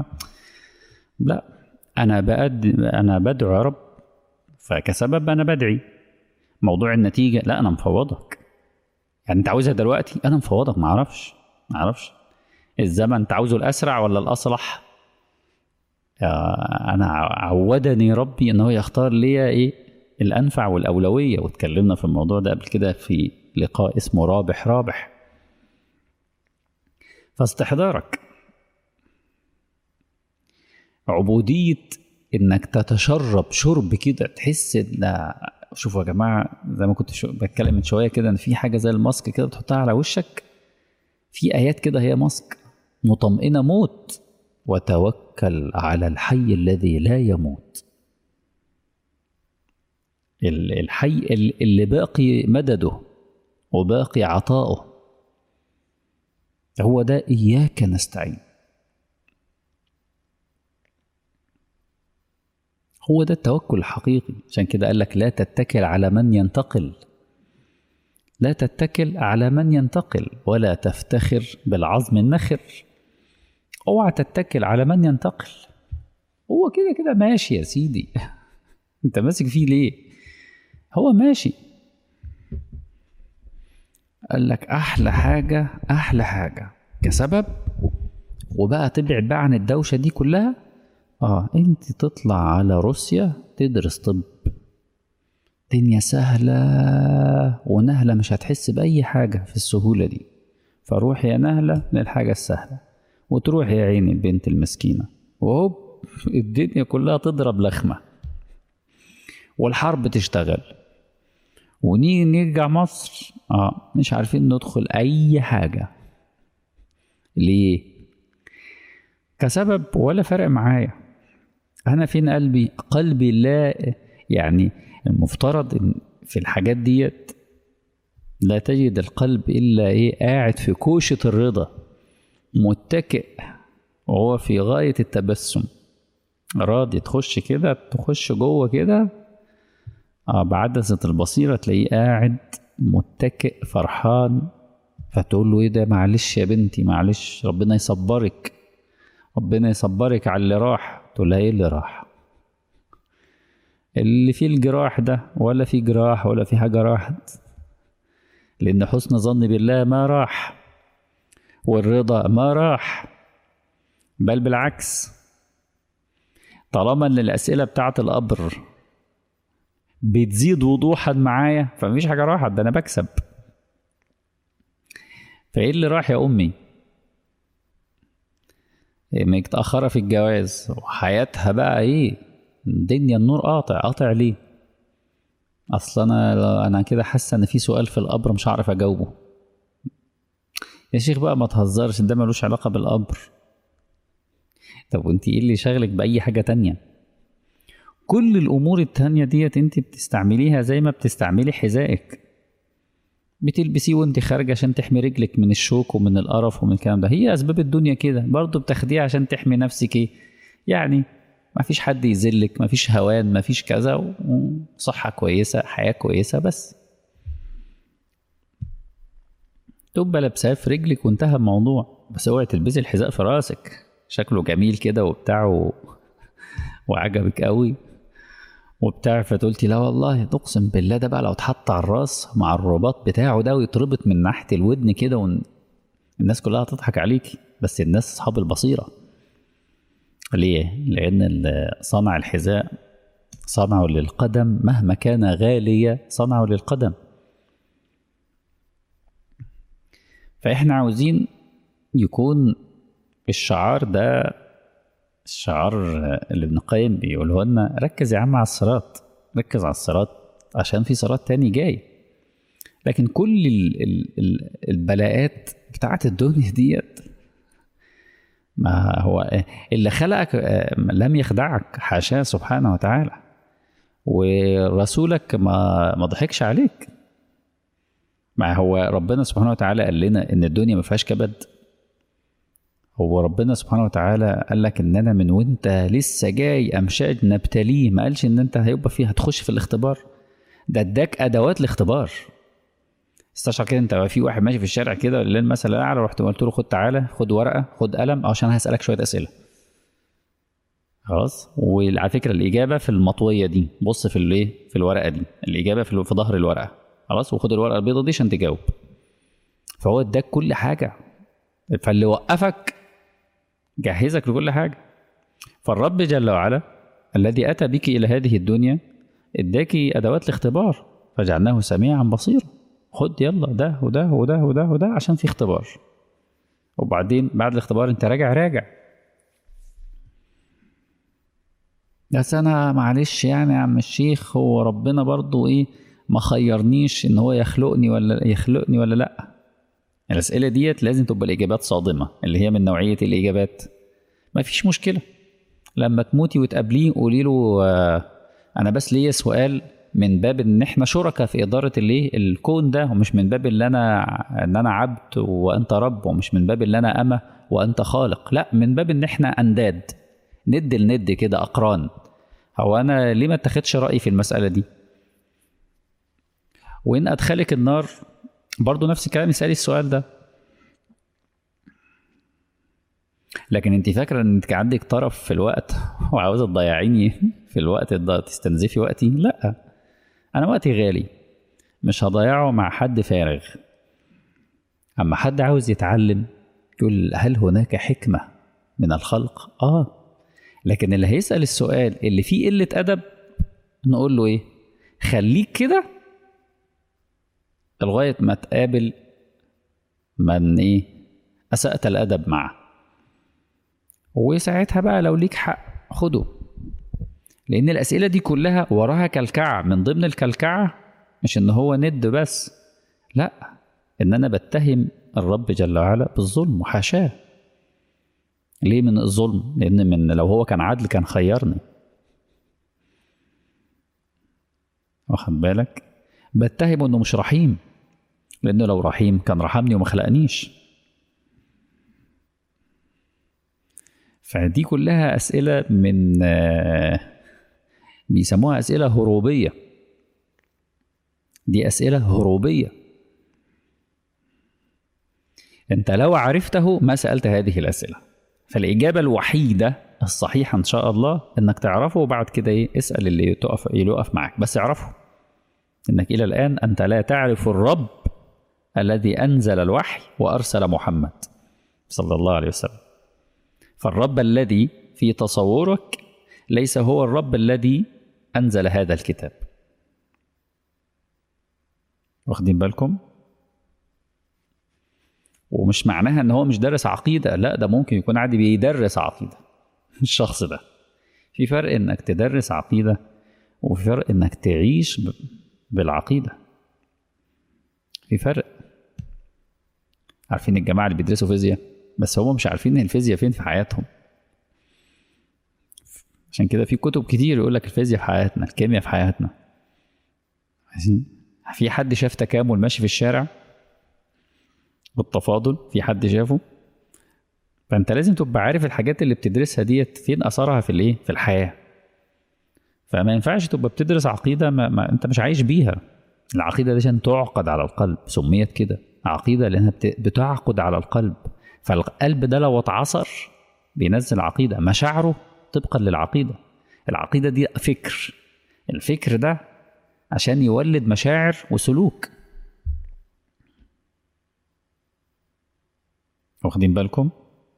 لا انا بأد انا بدعو يا رب فكسبب انا بدعي موضوع النتيجه لا انا مفوضك يعني انت عاوزها دلوقتي انا مفوضك ما اعرفش ما اعرفش الزمن انت عاوزه الاسرع ولا الاصلح آه، انا عودني ربي ان هو يختار لي ايه الانفع والاولويه واتكلمنا في الموضوع ده قبل كده في لقاء اسمه رابح رابح فاستحضارك عبوديه انك تتشرب شرب كده تحس ان شوفوا يا جماعه زي ما كنت شو بتكلم من شويه كده ان في حاجه زي الماسك كده بتحطها على وشك في ايات كده هي ماسك مطمئنه موت وتوكل على الحي الذي لا يموت ال- الحي ال- اللي باقي مدده وباقي عطاؤه هو ده إياك نستعين هو ده التوكل الحقيقي عشان كده قال لك لا تتكل على من ينتقل لا تتكل على من ينتقل ولا تفتخر بالعظم النخر اوعى تتكل على من ينتقل هو كده كده ماشي يا سيدي انت ماسك فيه ليه هو ماشي قال لك احلى حاجه احلى حاجه كسبب وبقى تبعد بقى عن الدوشه دي كلها اه انت تطلع على روسيا تدرس طب دنيا سهلة ونهلة مش هتحس بأي حاجة في السهولة دي فروح يا نهلة للحاجة السهلة وتروح يا عيني البنت المسكينة وهوب الدنيا كلها تضرب لخمة والحرب تشتغل ونيجي نرجع مصر اه مش عارفين ندخل أي حاجة ليه؟ كسبب ولا فرق معايا انا فين قلبي قلبي لا يعني المفترض ان في الحاجات ديت لا تجد القلب الا ايه قاعد في كوشه الرضا متكئ وهو في غايه التبسم راضي تخش كده تخش جوه كده اه بعدسه البصيره تلاقيه قاعد متكئ فرحان فتقول له ايه ده معلش يا بنتي معلش ربنا يصبرك ربنا يصبرك على اللي راح تقول لها ايه اللي راح اللي فيه الجراح ده ولا في جراح ولا في حاجة راحت لأن حسن ظن بالله ما راح والرضا ما راح بل بالعكس طالما ان الأسئلة بتاعت القبر بتزيد وضوحا معايا فمفيش حاجة راحت ده أنا بكسب فايه اللي راح يا أمي متأخرة في الجواز وحياتها بقى ايه الدنيا النور قاطع قاطع ليه اصل انا انا كده حاسه ان في سؤال في القبر مش هعرف اجاوبه يا شيخ بقى ما تهزرش ده ملوش علاقه بالقبر طب وانت ايه اللي شاغلك باي حاجه تانية كل الامور التانية ديت انت بتستعمليها زي ما بتستعملي حذائك بتلبسيه وانت خارجه عشان تحمي رجلك من الشوك ومن القرف ومن الكلام ده هي اسباب الدنيا كده برضه بتاخديها عشان تحمي نفسك ايه يعني ما فيش حد يذلك ما فيش هوان ما فيش كذا وصحة كويسة حياة كويسة بس تبقى لابساه في رجلك وانتهى الموضوع بس اوعي تلبسي الحذاء في راسك شكله جميل كده وبتاع و... وعجبك قوي وبتاع فتقولتي لا والله اقسم بالله ده بقى لو اتحط على الراس مع الرباط بتاعه ده ويتربط من ناحيه الودن كده ون... الناس كلها هتضحك عليكي بس الناس اصحاب البصيره ليه؟ لأن صنع الحذاء صنعه للقدم مهما كان غاليا صنعه للقدم فإحنا عاوزين يكون الشعار ده الشعار اللي ابن القيم بيقوله لنا ركز يا عم على الصراط ركز على الصراط عشان في صراط تاني جاي لكن كل ال ال ال البلاءات بتاعت الدنيا ديت ما هو اللي خلقك لم يخدعك حاشاه سبحانه وتعالى ورسولك ما ما ضحكش عليك ما هو ربنا سبحانه وتعالى قال لنا ان الدنيا ما فيهاش كبد هو ربنا سبحانه وتعالى قال لك ان انا من وانت لسه جاي امشاج نبتليه ما قالش ان انت هيبقى فيه هتخش في الاختبار ده اداك ادوات الاختبار استشعر كده انت في واحد ماشي في الشارع كده الليل مثلا اعلى رحت قلت له خد تعالى خد ورقه خد قلم عشان هسالك شويه اسئله خلاص وعلى فكره الاجابه في المطويه دي بص في الايه في الورقه دي الاجابه في في ظهر الورقه خلاص وخد الورقه البيضاء دي عشان تجاوب فهو اداك كل حاجه فاللي وقفك جهزك لكل حاجه فالرب جل وعلا الذي اتى بك الى هذه الدنيا اداك ادوات الاختبار فجعلناه سميعا بصيرا خد يلا ده وده وده وده وده عشان في اختبار وبعدين بعد الاختبار انت راجع راجع بس انا معلش يعني يا عم الشيخ هو ربنا برضو ايه ما خيرنيش ان هو يخلقني ولا يخلقني ولا لا الاسئله ديت لازم تبقى الاجابات صادمه اللي هي من نوعيه الاجابات ما فيش مشكله لما تموتي وتقابليه قولي له آه انا بس ليا سؤال من باب ان احنا شركاء في اداره الايه الكون ده ومش من باب ان انا ان انا عبد وانت رب ومش من باب ان انا امه وانت خالق لا من باب ان احنا انداد ند لند كده اقران هو انا ليه ما اتخذش رايي في المساله دي وان ادخلك النار برضو نفس الكلام اسالي السؤال ده لكن انت فاكره ان انت عندك طرف في الوقت وعاوزه تضيعيني في الوقت ده تستنزفي وقتي لا انا وقتي غالي مش هضيعه مع حد فارغ اما حد عاوز يتعلم يقول هل هناك حكمه من الخلق اه لكن اللي هيسال السؤال اللي فيه قله ادب نقول له ايه خليك كده لغايه ما تقابل من ايه اسات الادب معه وساعتها بقى لو ليك حق خده لان الاسئله دي كلها وراها كلكعه من ضمن الكلكعه مش ان هو ند بس لا ان انا بتهم الرب جل وعلا بالظلم وحاشاه ليه من الظلم لان من لو هو كان عدل كان خيرني واخد بالك بتهمه انه مش رحيم لانه لو رحيم كان رحمني وما خلقنيش فدي كلها اسئله من بيسموها اسئله هروبيه دي اسئله هروبيه انت لو عرفته ما سالت هذه الاسئله فالاجابه الوحيده الصحيحه ان شاء الله انك تعرفه وبعد كده ايه اسال اللي تقف اللي يقف معاك بس اعرفه انك الى الان انت لا تعرف الرب الذي انزل الوحي وارسل محمد صلى الله عليه وسلم فالرب الذي في تصورك ليس هو الرب الذي انزل هذا الكتاب واخدين بالكم ومش معناها ان هو مش دارس عقيده لا ده ممكن يكون عادي بيدرس عقيده الشخص ده في فرق انك تدرس عقيده وفي فرق انك تعيش بالعقيده في فرق عارفين الجماعه اللي بيدرسوا فيزياء بس هم مش عارفين الفيزياء فين في حياتهم عشان كده في كتب كتير يقول لك الفيزياء في حياتنا الكيمياء في حياتنا في حد شاف تكامل ماشي في الشارع بالتفاضل في حد شافه فانت لازم تبقى عارف الحاجات اللي بتدرسها ديت فين اثرها في الايه في الحياه فما ينفعش تبقى بتدرس عقيده ما, ما انت مش عايش بيها العقيده دي عشان تعقد على القلب سميت كده عقيده لانها بتعقد على القلب فالقلب ده لو اتعصر بينزل عقيده مشاعره طبقا للعقيده العقيده دي فكر الفكر ده عشان يولد مشاعر وسلوك واخدين بالكم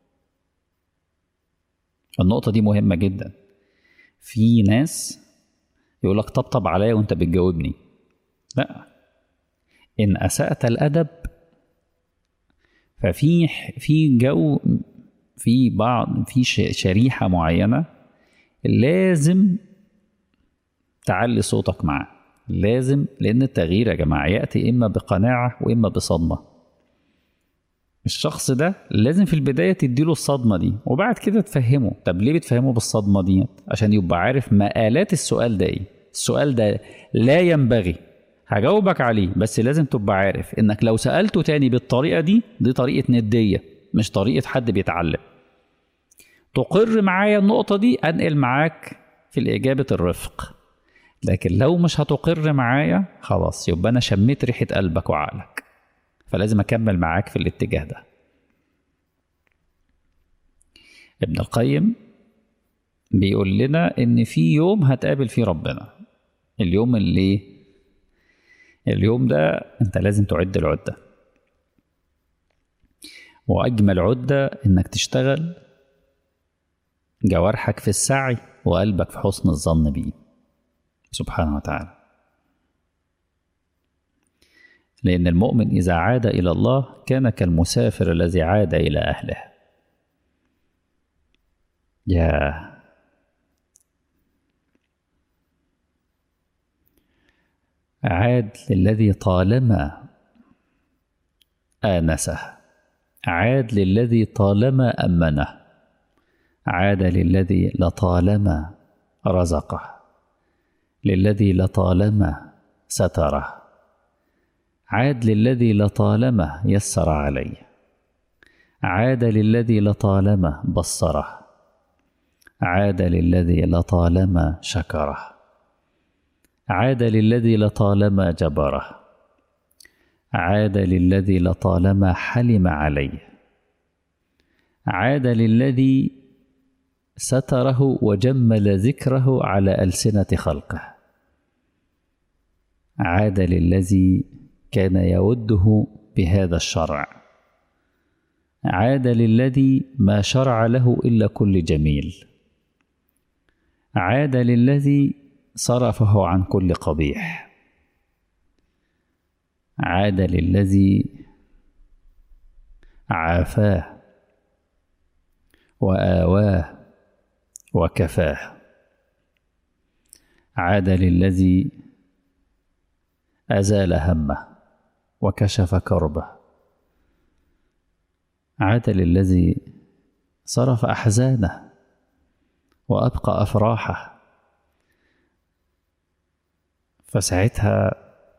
النقطة دي مهمة جدا في ناس يقول لك طبطب عليا وانت بتجاوبني لا ان اسأت الادب ففي في جو في بعض في شريحة معينة لازم تعلي صوتك معاه لازم لان التغيير يا جماعة يأتي اما بقناعة واما بصدمة الشخص ده لازم في البدايه تديله الصدمه دي وبعد كده تفهمه طب ليه بتفهمه بالصدمه دي عشان يبقى عارف مآلات السؤال ده ايه السؤال ده لا ينبغي هجاوبك عليه بس لازم تبقى عارف انك لو سالته تاني بالطريقه دي دي طريقه نديه مش طريقه حد بيتعلم تقر معايا النقطه دي انقل معاك في الاجابه الرفق لكن لو مش هتقر معايا خلاص يبقى انا شميت ريحه قلبك وعقلك فلازم اكمل معاك في الاتجاه ده ابن القيم بيقول لنا ان في يوم هتقابل فيه ربنا اليوم اللي اليوم ده انت لازم تعد العده واجمل عده انك تشتغل جوارحك في السعي وقلبك في حسن الظن بيه سبحانه وتعالى لأن المؤمن إذا عاد إلى الله كان كالمسافر الذي عاد إلى أهله يا عاد للذي طالما آنسه عاد للذي طالما أمنه عاد للذي لطالما رزقه للذي لطالما ستره عاد للذي لطالما يسر عليه عاد للذي لطالما بصره عاد للذي لطالما شكره عاد للذي لطالما جبره عاد للذي لطالما حلم عليه عاد للذي ستره وجمل ذكره على ألسنة خلقه عاد للذي كان يوده بهذا الشرع عاد للذي ما شرع له إلا كل جميل عاد للذي صرفه عن كل قبيح عاد للذي عافاه وآواه وكفاه عاد للذي أزال همه وكشف كربه عاد للذي صرف أحزانه وأبقى أفراحه فساعتها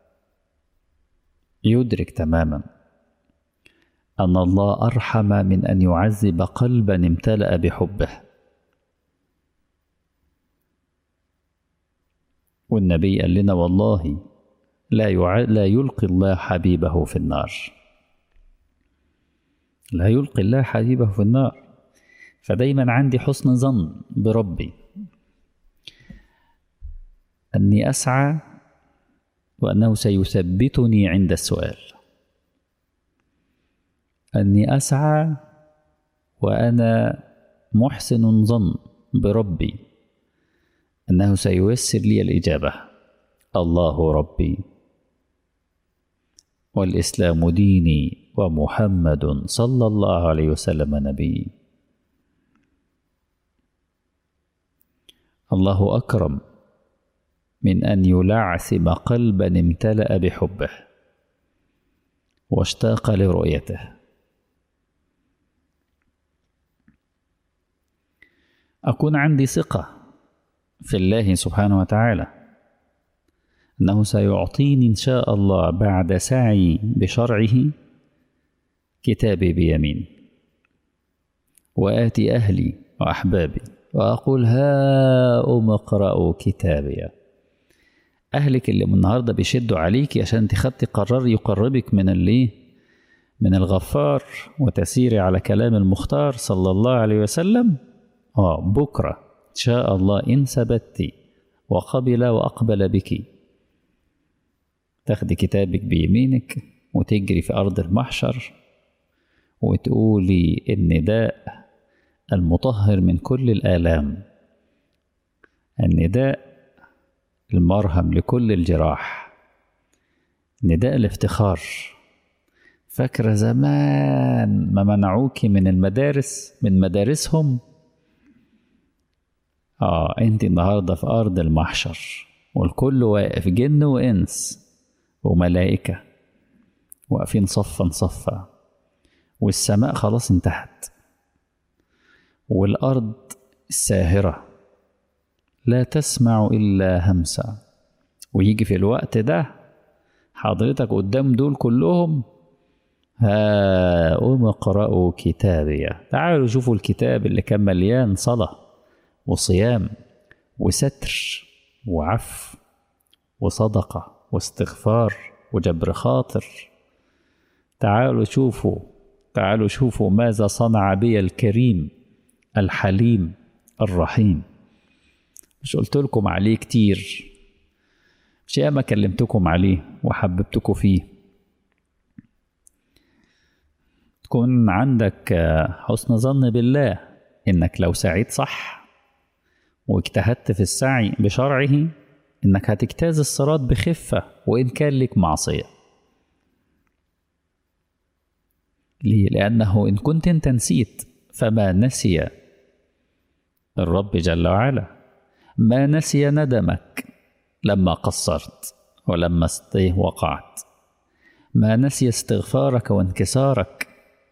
يدرك تماما أن الله أرحم من أن يعذب قلبا امتلأ بحبه والنبي قال لنا والله لا يع... لا يلقي الله حبيبه في النار لا يلقي الله حبيبه في النار فدايما عندي حسن ظن بربي أني أسعى وأنه سيثبتني عند السؤال أني أسعى وأنا محسن ظن بربي أنه سييسر لي الإجابة الله ربي والإسلام ديني ومحمد صلى الله عليه وسلم نبي الله أكرم من أن يلعثم قلبا امتلأ بحبه واشتاق لرؤيته أكون عندي ثقة في الله سبحانه وتعالى أنه سيعطيني إن شاء الله بعد سعي بشرعه كتابي بيميني وآتي أهلي وأحبابي وأقول هاؤم اقرأوا كتابي أهلك اللي من النهاردة بيشدوا عليكي عشان انت خدتي قرار يقربك من اللي من الغفار وتسيري على كلام المختار صلى الله عليه وسلم آه بكرة إن شاء الله إن ثبتي وقبل وأقبل بك تاخدي كتابك بيمينك وتجري في أرض المحشر وتقولي النداء المطهر من كل الآلام النداء المرهم لكل الجراح نداء الافتخار فاكرة زمان ما منعوكي من المدارس من مدارسهم اه انت النهارده في ارض المحشر والكل واقف جن وانس وملائكه واقفين صفا صفا والسماء خلاص انتهت والارض الساهره لا تسمع الا همسا ويجي في الوقت ده حضرتك قدام دول كلهم ها قوم اقرأوا كتابي تعالوا شوفوا الكتاب اللي كان مليان صلاة وصيام وستر وعفو وصدقة واستغفار وجبر خاطر تعالوا شوفوا تعالوا شوفوا ماذا صنع بي الكريم الحليم الرحيم مش قلت لكم عليه كتير مش ياما كلمتكم عليه وحببتكم فيه تكون عندك حسن ظن بالله انك لو سعيت صح واجتهدت في السعي بشرعه انك هتجتاز الصراط بخفه وان كان لك معصيه ليه لانه ان كنت انت نسيت فما نسي الرب جل وعلا ما نسي ندمك لما قصرت ولما وقعت ما نسي استغفارك وانكسارك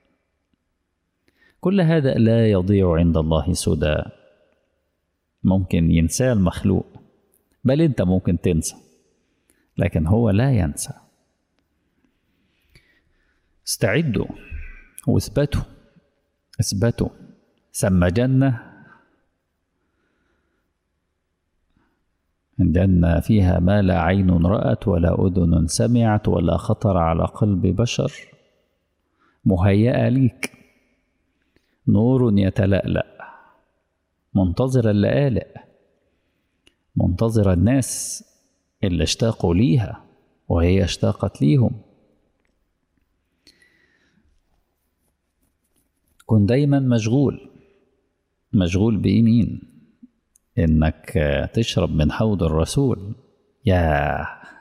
كل هذا لا يضيع عند الله سدى ممكن ينساه المخلوق بل انت ممكن تنسى لكن هو لا ينسى استعدوا واثبتوا اثبتوا سمى جنة جنة فيها ما لا عين رأت ولا أذن سمعت ولا خطر على قلب بشر مهيئة ليك نور يتلألأ منتظر اللآلئ منتظر الناس اللي اشتاقوا ليها وهي اشتاقت ليهم كن دايما مشغول مشغول بإيه إنك تشرب من حوض الرسول يا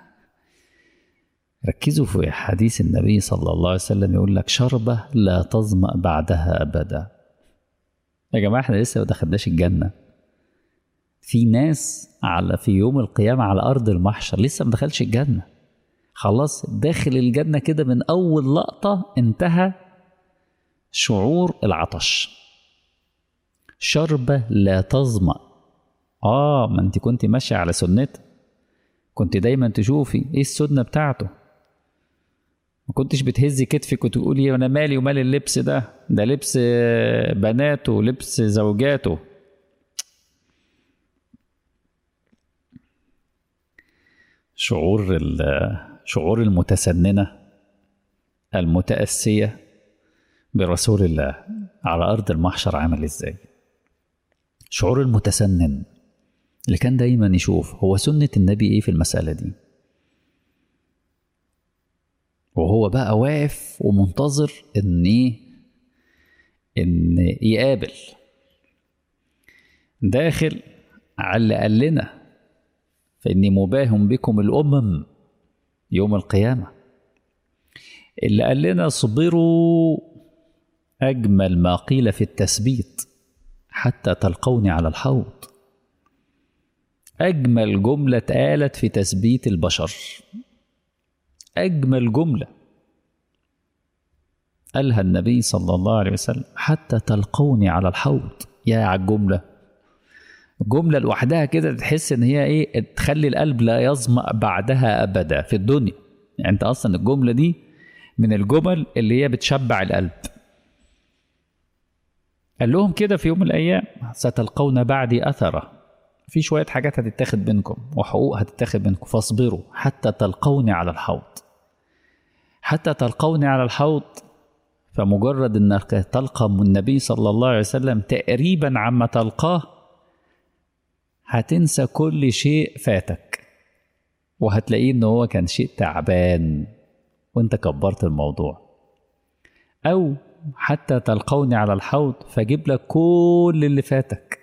ركزوا في حديث النبي صلى الله عليه وسلم يقول لك شربة لا تظمأ بعدها أبدا يا جماعة احنا لسه ما دخلناش الجنة في ناس على في يوم القيامة على أرض المحشر لسه ما دخلش الجنة خلاص داخل الجنة كده من أول لقطة انتهى شعور العطش شربة لا تظمأ آه ما أنت كنت ماشية على سنته كنت دايما تشوفي إيه السنة بتاعته ما كنتش بتهزي كتفك وتقولي أنا مالي ومال اللبس ده ده لبس بناته ولبس زوجاته شعور شعور المتسننة المتأسية برسول الله على أرض المحشر عمل إزاي شعور المتسنن اللي كان دايما يشوف هو سنة النبي إيه في المسألة دي وهو بقى واقف ومنتظر إن إيه إن يقابل داخل على اللي قال لنا فإني مباهم بكم الأمم يوم القيامة اللي قال لنا اصبروا أجمل ما قيل في التثبيت حتى تلقوني على الحوض أجمل جملة اتقالت في تثبيت البشر أجمل جملة قالها النبي صلى الله عليه وسلم حتى تلقوني على الحوض يا على الجملة جملة لوحدها كده تحس إن هي إيه تخلي القلب لا يظمأ بعدها أبدا في الدنيا يعني أنت أصلا الجملة دي من الجمل اللي هي بتشبع القلب قال لهم كده في يوم من الأيام ستلقون بعدي أثرة في شوية حاجات هتتاخد منكم وحقوق هتتاخد منكم فاصبروا حتى تلقوني على الحوض حتى تلقوني على الحوض فمجرد انك تلقى النبي صلى الله عليه وسلم تقريبا عما تلقاه هتنسى كل شيء فاتك وهتلاقيه ان هو كان شيء تعبان وانت كبرت الموضوع او حتى تلقوني على الحوض فاجيب لك كل اللي فاتك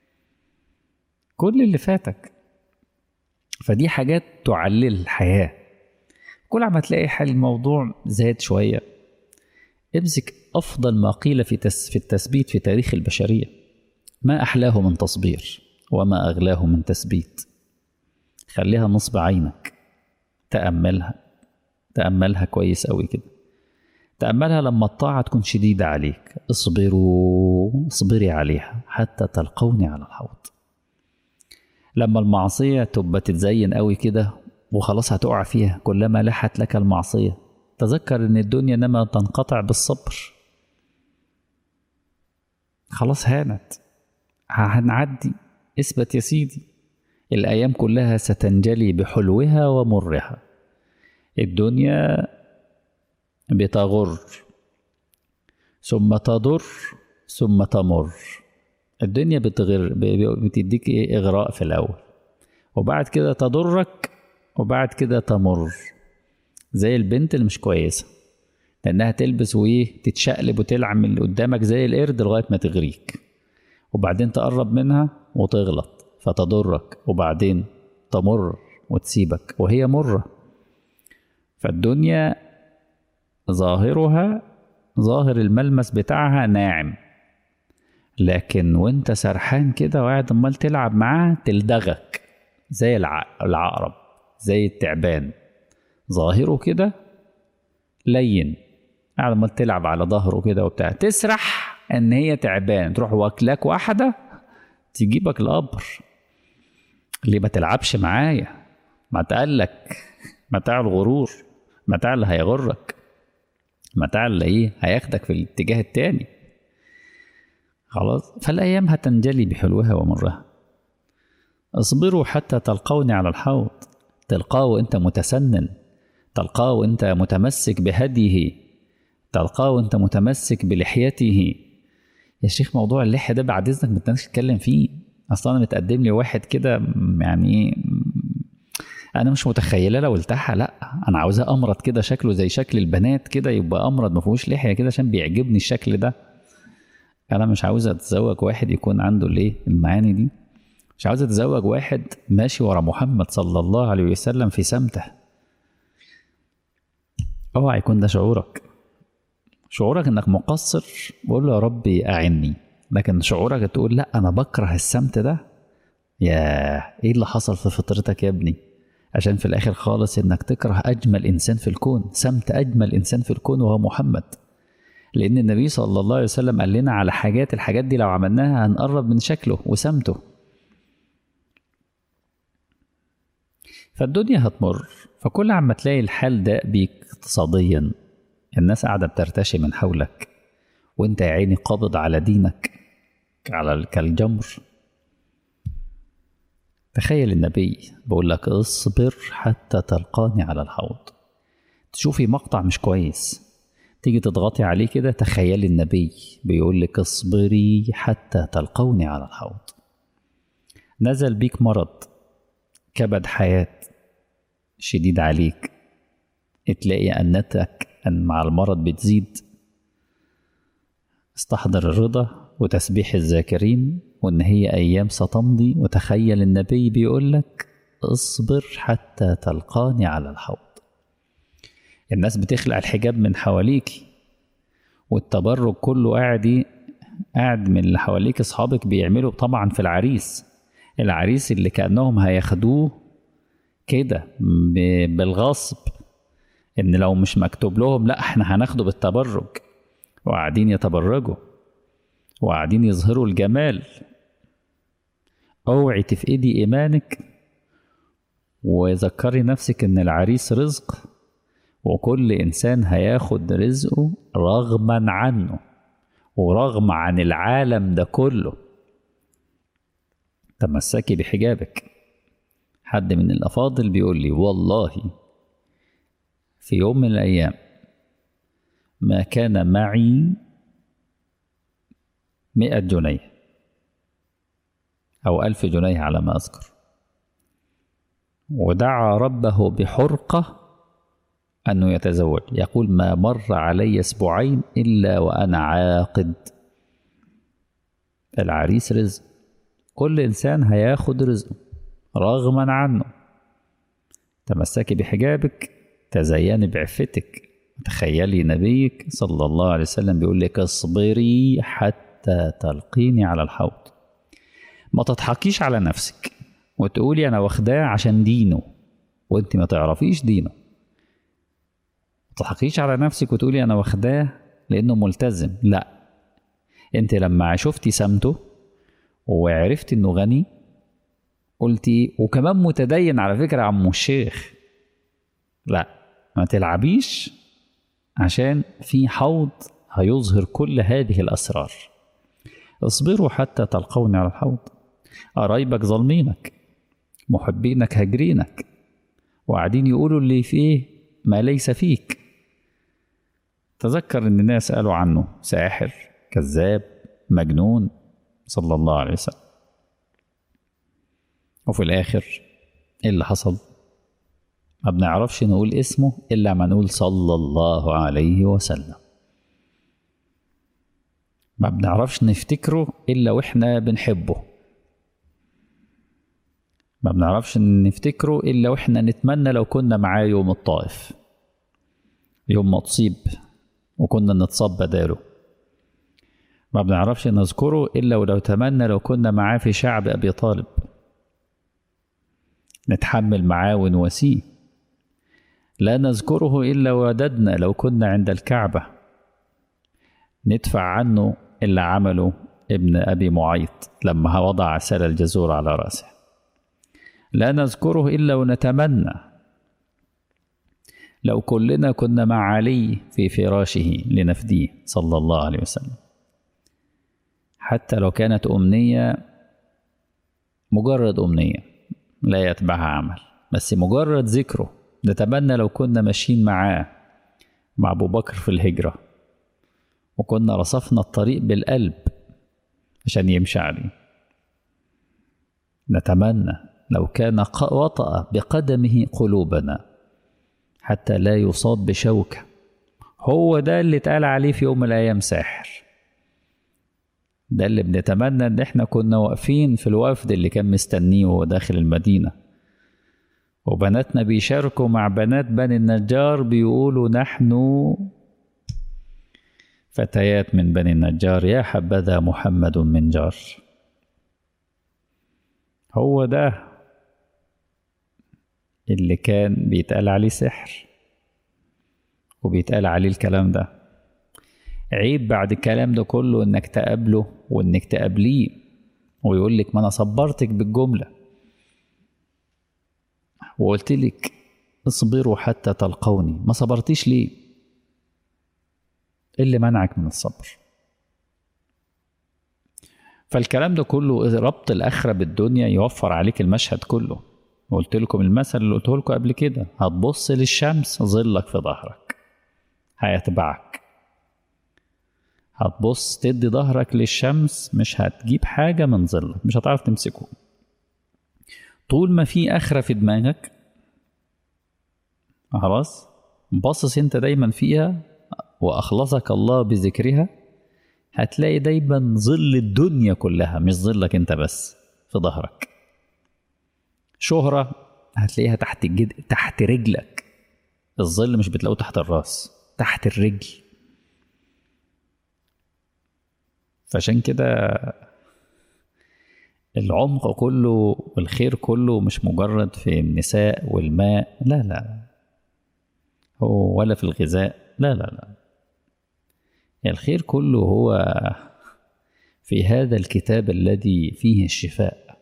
كل اللي فاتك فدي حاجات تعلل الحياة كل عما تلاقي حال الموضوع زاد شوية امسك أفضل ما قيل في, تس في التثبيت في تاريخ البشرية ما أحلاه من تصبير وما أغلاه من تثبيت خليها نصب عينك تأملها تأملها كويس أوي كده تأملها لما الطاعة تكون شديدة عليك اصبروا اصبري عليها حتى تلقوني على الحوض لما المعصية تبقى تتزين قوي كده وخلاص هتقع فيها كلما لحت لك المعصية تذكر ان الدنيا انما تنقطع بالصبر خلاص هانت هنعدي اثبت يا سيدي الايام كلها ستنجلي بحلوها ومرها الدنيا بتغر ثم تضر ثم تمر الدنيا بتغر بتديك ايه اغراء في الاول وبعد كده تضرك وبعد كده تمر زي البنت اللي مش كويسه لانها تلبس وايه تتشقلب وتلعب من اللي قدامك زي القرد لغايه ما تغريك وبعدين تقرب منها وتغلط فتضرك وبعدين تمر وتسيبك وهي مره فالدنيا ظاهرها ظاهر الملمس بتاعها ناعم لكن وانت سرحان كده وقاعد امال تلعب معاها تلدغك زي العقرب زي التعبان ظاهره كده لين قاعد امال تلعب على ظهره كده وبتاع تسرح ان هي تعبان تروح واكلاك واحده تجيبك القبر ليه ما تلعبش معايا ما تقلك متاع الغرور متاع اللي هيغرك متاع اللي ايه هياخدك في الاتجاه التاني خلاص فالايام هتنجلي بحلوها ومرها اصبروا حتى تلقوني على الحوض تلقاه وانت متسنن تلقاه وانت متمسك بهديه تلقاه وانت متمسك بلحيته يا شيخ موضوع اللحيه ده بعد اذنك ما تتكلم فيه اصلا انا متقدم لي واحد كده يعني انا مش متخيله لو التحى لا انا عاوزاه امرض كده شكله زي شكل البنات كده يبقى امرض ما فيهوش لحيه كده عشان بيعجبني الشكل ده انا مش عاوز اتزوج واحد يكون عنده الايه المعاني دي مش عاوز اتزوج واحد ماشي ورا محمد صلى الله عليه وسلم في سمته اوعى يكون ده شعورك شعورك انك مقصر بقول له يا ربي اعني لكن شعورك تقول لا انا بكره السمت ده يا ايه اللي حصل في فطرتك يا ابني عشان في الاخر خالص انك تكره اجمل انسان في الكون سمت اجمل انسان في الكون وهو محمد لان النبي صلى الله عليه وسلم قال لنا على حاجات الحاجات دي لو عملناها هنقرب من شكله وسمته فالدنيا هتمر فكل عما تلاقي الحال ده بيك اقتصاديا الناس قاعدة بترتشي من حولك وانت يا عيني قابض على دينك على كالجمر تخيل النبي بقول لك اصبر حتى تلقاني على الحوض تشوفي مقطع مش كويس تيجي تضغطي عليه كده تخيلي النبي بيقول لك اصبري حتى تلقوني على الحوض نزل بيك مرض كبد حياة شديد عليك تلاقي أنتك أن مع المرض بتزيد استحضر الرضا وتسبيح الذاكرين وإن هي أيام ستمضي وتخيل النبي بيقول لك اصبر حتى تلقاني على الحوض الناس بتخلع الحجاب من حواليك والتبرج كله قاعد قاعد من اللي حواليك اصحابك بيعملوا طبعا في العريس العريس اللي كانهم هياخدوه كده بالغصب ان لو مش مكتوب لهم لا احنا هناخده بالتبرج وقاعدين يتبرجوا وقاعدين يظهروا الجمال اوعي تفقدي ايمانك وذكري نفسك ان العريس رزق وكل انسان هياخد رزقه رغما عنه ورغم عن العالم ده كله تمسكي بحجابك حد من الافاضل بيقول لي والله في يوم من الايام ما كان معي مئة جنيه أو ألف جنيه على ما أذكر ودعا ربه بحرقة أنه يتزوج يقول ما مر علي أسبوعين إلا وأنا عاقد العريس رزق كل إنسان هياخد رزقه رغما عنه تمسكي بحجابك تزيني بعفتك تخيلي نبيك صلى الله عليه وسلم بيقول لك اصبري حتى تلقيني على الحوض ما تضحكيش على نفسك وتقولي انا واخداه عشان دينه وانت ما تعرفيش دينه ما تضحكيش على نفسك وتقولي انا واخداه لانه ملتزم لا انت لما شفتي سمته وعرفتي انه غني قلتي وكمان متدين على فكره عمو الشيخ لا ما تلعبيش عشان في حوض هيظهر كل هذه الأسرار اصبروا حتى تلقوني على الحوض قرايبك ظالمينك محبينك هاجرينك وقاعدين يقولوا اللي فيه ما ليس فيك تذكر ان الناس قالوا عنه ساحر كذاب مجنون صلى الله عليه وسلم وفي الآخر إيه اللي حصل؟ ما بنعرفش نقول اسمه إلا ما نقول صلى الله عليه وسلم ما بنعرفش نفتكره إلا وإحنا بنحبه ما بنعرفش نفتكره إلا وإحنا نتمنى لو كنا معاه يوم الطائف يوم ما تصيب وكنا نتصاب بداله ما بنعرفش نذكره إلا ولو تمنى لو كنا معاه في شعب أبي طالب نتحمل معاه ونواسيه لا نذكره إلا وددنا لو كنا عند الكعبة ندفع عنه اللي عمله ابن أبي معيط لما وضع سل الجزور على رأسه لا نذكره إلا ونتمنى لو كلنا كنا مع علي في فراشه لنفديه صلى الله عليه وسلم حتى لو كانت أمنية مجرد أمنية لا يتبعها عمل بس مجرد ذكره نتمنى لو كنا ماشيين معاه مع أبو بكر في الهجرة وكنا رصفنا الطريق بالقلب عشان يمشي عليه نتمنى لو كان وطأ بقدمه قلوبنا حتى لا يصاب بشوكة هو ده اللي اتقال عليه في يوم من الأيام ساحر ده اللي بنتمنى ان احنا كنا واقفين في الوفد اللي كان مستنيه وهو داخل المدينة وبناتنا بيشاركوا مع بنات بني النجار بيقولوا نحن فتيات من بني النجار يا حبذا محمد من جار هو ده اللي كان بيتقال عليه سحر وبيتقال عليه الكلام ده عيب بعد الكلام ده كله انك تقابله وانك تقابليه ويقول لك ما انا صبرتك بالجمله وقلت لك اصبروا حتى تلقوني ما صبرتيش ليه ايه اللي منعك من الصبر فالكلام ده كله ربط الاخره بالدنيا يوفر عليك المشهد كله قلت لكم المثل اللي قلته لكم قبل كده هتبص للشمس ظلك في ظهرك هيتبعك هتبص تدي ظهرك للشمس مش هتجيب حاجة من ظلك مش هتعرف تمسكه طول ما في آخرة في دماغك خلاص باصص انت دايما فيها وأخلصك الله بذكرها هتلاقي دايما ظل الدنيا كلها مش ظلك انت بس في ظهرك شهرة هتلاقيها تحت الجد... تحت رجلك الظل مش بتلاقوه تحت الراس تحت الرجل فعشان كده العمق كله والخير كله مش مجرد في النساء والماء لا لا هو ولا في الغذاء لا لا لا الخير كله هو في هذا الكتاب الذي فيه الشفاء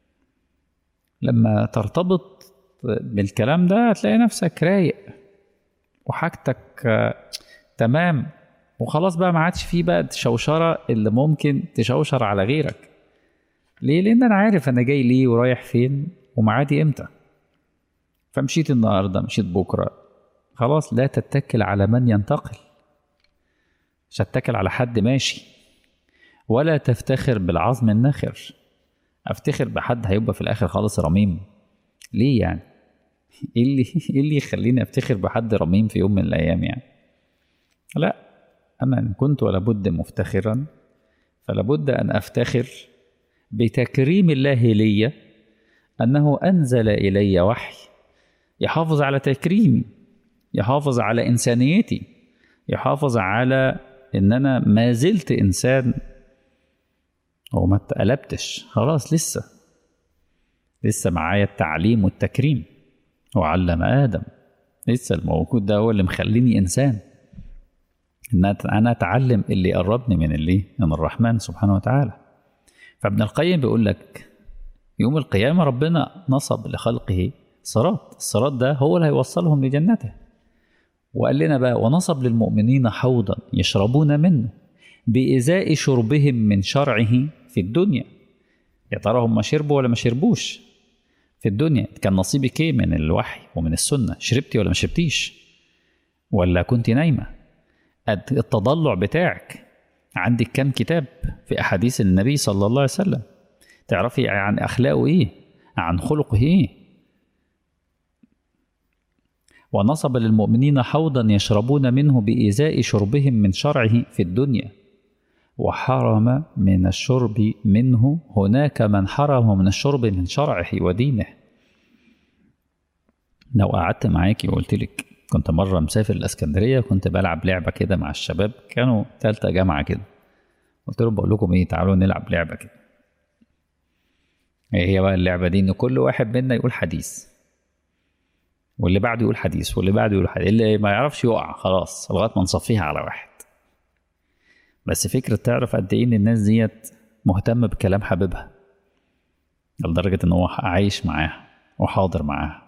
لما ترتبط بالكلام ده هتلاقي نفسك رايق وحاجتك تمام وخلاص بقى ما عادش فيه بقى الشوشرة اللي ممكن تشوشر على غيرك ليه؟ لأن أنا عارف أنا جاي ليه ورايح فين ومعادي إمتى فمشيت النهاردة مشيت بكرة خلاص لا تتكل على من ينتقل مش تتكل على حد ماشي ولا تفتخر بالعظم النخر افتخر بحد هيبقى في الاخر خالص رميم ليه يعني ايه اللي ايه اللي يخليني افتخر بحد رميم في يوم من الايام يعني لا انا ان كنت ولابد مفتخرا فلابد ان افتخر بتكريم الله لي انه انزل الي وحي يحافظ على تكريمي يحافظ على انسانيتي يحافظ على ان انا ما زلت انسان وما اتقلبتش خلاص لسه لسه معايا التعليم والتكريم وعلم ادم لسه الموجود ده هو اللي مخليني انسان ان انا اتعلم اللي يقربني من اللي من الرحمن سبحانه وتعالى فابن القيم بيقول لك يوم القيامه ربنا نصب لخلقه صراط الصراط ده هو اللي هيوصلهم لجنته وقال لنا بقى ونصب للمؤمنين حوضا يشربون منه بإزاء شربهم من شرعه في الدنيا يا ترى هم شربوا ولا ما شربوش في الدنيا كان نصيبك ايه من الوحي ومن السنة شربتي ولا ما شربتيش ولا كنت نايمة التضلع بتاعك عندك كم كتاب في أحاديث النبي صلى الله عليه وسلم تعرفي عن أخلاقه إيه عن خلقه إيه ونصب للمؤمنين حوضا يشربون منه بإزاء شربهم من شرعه في الدنيا وحرم من الشرب منه هناك من حرم من الشرب من شرعه ودينه لو قعدت معاكي وقلت لك كنت مرة مسافر الإسكندرية كنت بلعب لعبة كده مع الشباب كانوا تالتة جامعة كده قلت لهم بقول لكم إيه تعالوا نلعب لعبة كده إيه هي بقى اللعبة دي إن كل واحد منا يقول حديث واللي بعده يقول حديث واللي بعده يقول حديث اللي ما يعرفش يقع خلاص لغاية ما نصفيها على واحد بس فكرة تعرف قد إيه إن الناس ديت مهتمة بكلام حبيبها لدرجة إن هو عايش معاها وحاضر معاها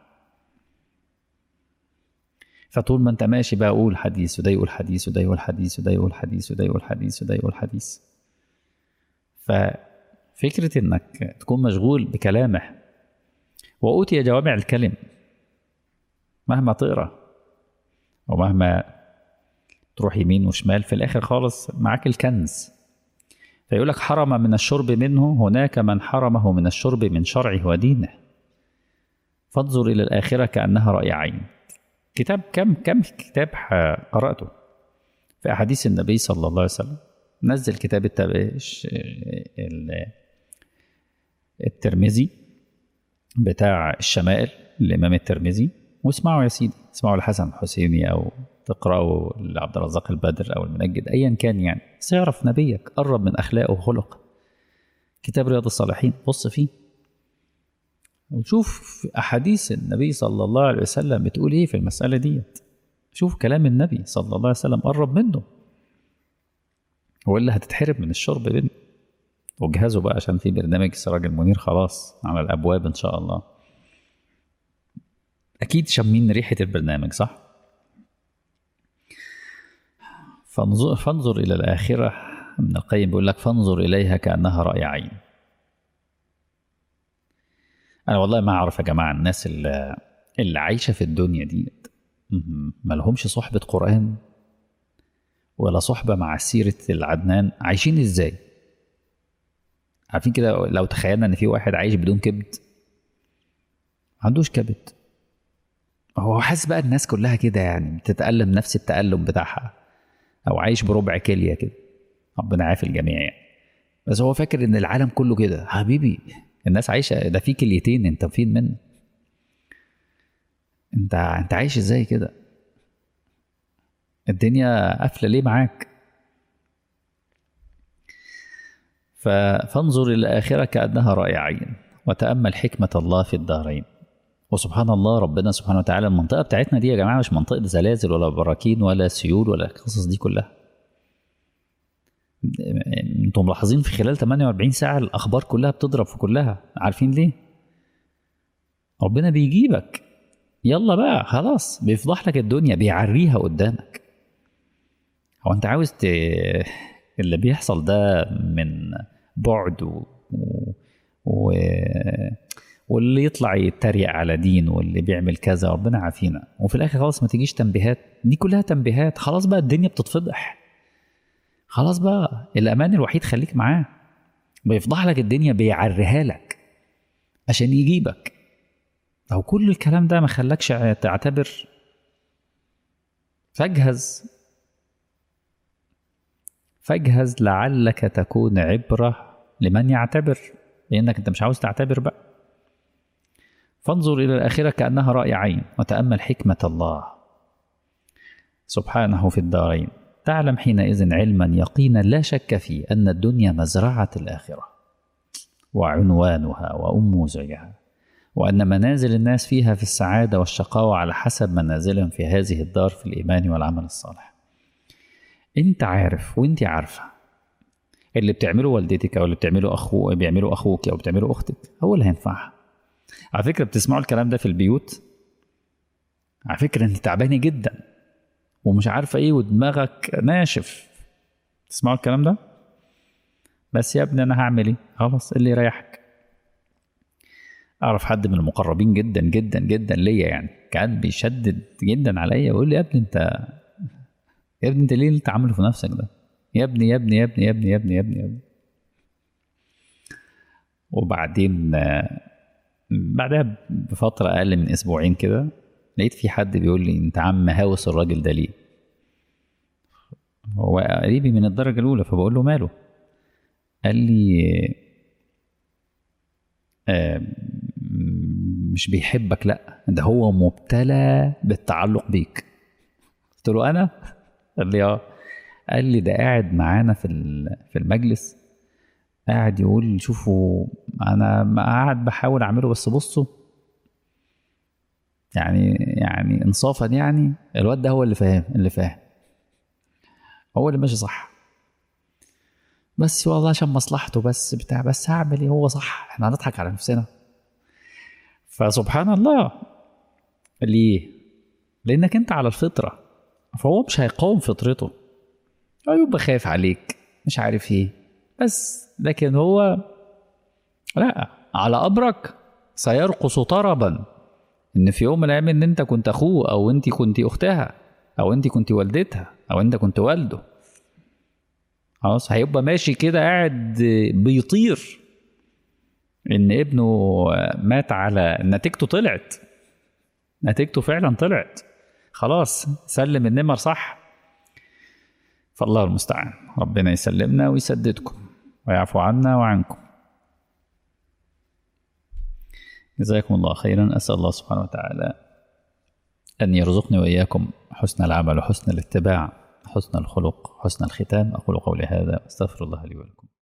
فطول ما انت ماشي بقى قول حديث وده يقول حديث وده يقول حديث وده يقول حديث وده يقول حديث وده يقول حديث ففكرة انك تكون مشغول بكلامه وأوتي جوامع الكلم مهما تقرا ومهما تروح يمين وشمال في الآخر خالص معاك الكنز فيقول لك حرم من الشرب منه هناك من حرمه من الشرب من شرعه ودينه فانظر إلى الآخرة كأنها رأي عين كتاب كم كم كتاب قرأته في أحاديث النبي صلى الله عليه وسلم نزل كتاب الترمذي بتاع الشمائل الإمام الترمذي واسمعوا يا سيدي اسمعوا الحسن الحسيني أو تقرأوا لعبد الرزاق البدر أو المنجد أيا كان يعني بس اعرف نبيك قرب من أخلاقه وخلقه كتاب رياض الصالحين بص فيه وشوف أحاديث النبي صلى الله عليه وسلم بتقول إيه في المسألة ديت شوف كلام النبي صلى الله عليه وسلم قرب منه وإلا هتتحرم من الشرب منه وجهزوا بقى عشان في برنامج سراج المنير خلاص على الأبواب إن شاء الله أكيد شامين ريحة البرنامج صح؟ فانظر, فانظر إلى الآخرة ابن القيم بيقول لك فانظر إليها كأنها رأي عين انا والله ما اعرف يا جماعه الناس اللي, اللي عايشه في الدنيا دي ما لهمش صحبه قران ولا صحبه مع سيره العدنان عايشين ازاي عارفين كده لو تخيلنا ان في واحد عايش بدون كبد ما عندوش كبد هو حاسس بقى الناس كلها كده يعني بتتألم نفس التألم بتاعها او عايش بربع كليه كده ربنا عافي الجميع يعني بس هو فاكر ان العالم كله كده حبيبي الناس عايشه ده في كليتين انت فين منه انت انت عايش ازاي كده الدنيا قافله ليه معاك فانظر الى الاخره كانها راي عين وتامل حكمه الله في الدارين وسبحان الله ربنا سبحانه وتعالى المنطقه بتاعتنا دي يا جماعه مش منطقه زلازل ولا براكين ولا سيول ولا القصص دي كلها انتم ملاحظين في خلال 48 ساعة الأخبار كلها بتضرب في كلها عارفين ليه؟ ربنا بيجيبك يلا بقى خلاص بيفضح لك الدنيا بيعريها قدامك هو انت عاوز ت... اللي بيحصل ده من بعد و... و... واللي يطلع يتريق على دين واللي بيعمل كذا ربنا عافينا وفي الاخر خلاص ما تجيش تنبيهات دي كلها تنبيهات خلاص بقى الدنيا بتتفضح خلاص بقى الامان الوحيد خليك معاه بيفضح لك الدنيا بيعريها لك عشان يجيبك او كل الكلام ده ما خلاكش تعتبر فاجهز فاجهز لعلك تكون عبرة لمن يعتبر لأنك أنت مش عاوز تعتبر بقى فانظر إلى الآخرة كأنها رأي عين وتأمل حكمة الله سبحانه في الدارين تعلم حينئذ علما يقينا لا شك فيه أن الدنيا مزرعة الآخرة وعنوانها وأموزجها وأن منازل الناس فيها في السعادة والشقاوة على حسب منازلهم في هذه الدار في الإيمان والعمل الصالح أنت عارف وأنت عارفة اللي بتعمله والدتك أو اللي بتعمله أخوه بيعمله أخوك أو بتعمله أختك هو اللي هينفعها على فكرة بتسمعوا الكلام ده في البيوت على فكرة أنت تعبانة جدا ومش عارفه ايه ودماغك ناشف تسمعوا الكلام ده بس يا ابني انا هعمل ايه خلاص اللي يريحك اعرف حد من المقربين جدا جدا جدا ليا يعني كان بيشدد جدا عليا ويقول لي يا ابني انت يا ابني انت ليه اللي انت عامله في نفسك ده يا ابني يا ابني يا ابني يا ابني يا ابني يا ابني, يا ابني. وبعدين آه، بعدها بفترة أقل من أسبوعين كده لقيت في حد بيقول لي أنت عم هاوس الراجل ده ليه؟ هو قريبي من الدرجة الأولى فبقول له ماله؟ قال لي آه، مش بيحبك لا ده هو مبتلى بالتعلق بيك قلت له انا قال لي اه قال لي ده قاعد معانا في ال- في المجلس قاعد يقول شوفوا انا ما قاعد بحاول اعمله بس بصوا يعني يعني انصافا يعني الواد ده هو اللي فاهم اللي فاهم هو اللي ماشي صح بس والله عشان مصلحته بس بتاع بس هعمل ايه هو صح احنا هنضحك على نفسنا فسبحان الله ليه لانك انت على الفطره فهو مش هيقاوم فطرته هو يبقى خايف عليك مش عارف ايه بس لكن هو لا على امرك سيرقص طربا ان في يوم من الايام ان انت كنت اخوه او انت كنت اختها او انت كنت والدتها او انت كنت والده خلاص هيبقى ماشي كده قاعد بيطير ان ابنه مات على نتيجته طلعت نتيجته فعلا طلعت خلاص سلم النمر صح فالله المستعان ربنا يسلمنا ويسددكم ويعفو عنا وعنكم جزاكم الله خيرا أسأل الله سبحانه وتعالى أن يرزقني وإياكم حسن العمل وحسن الاتباع حسن الخلق حسن الختام أقول قولي هذا أستغفر الله لي ولكم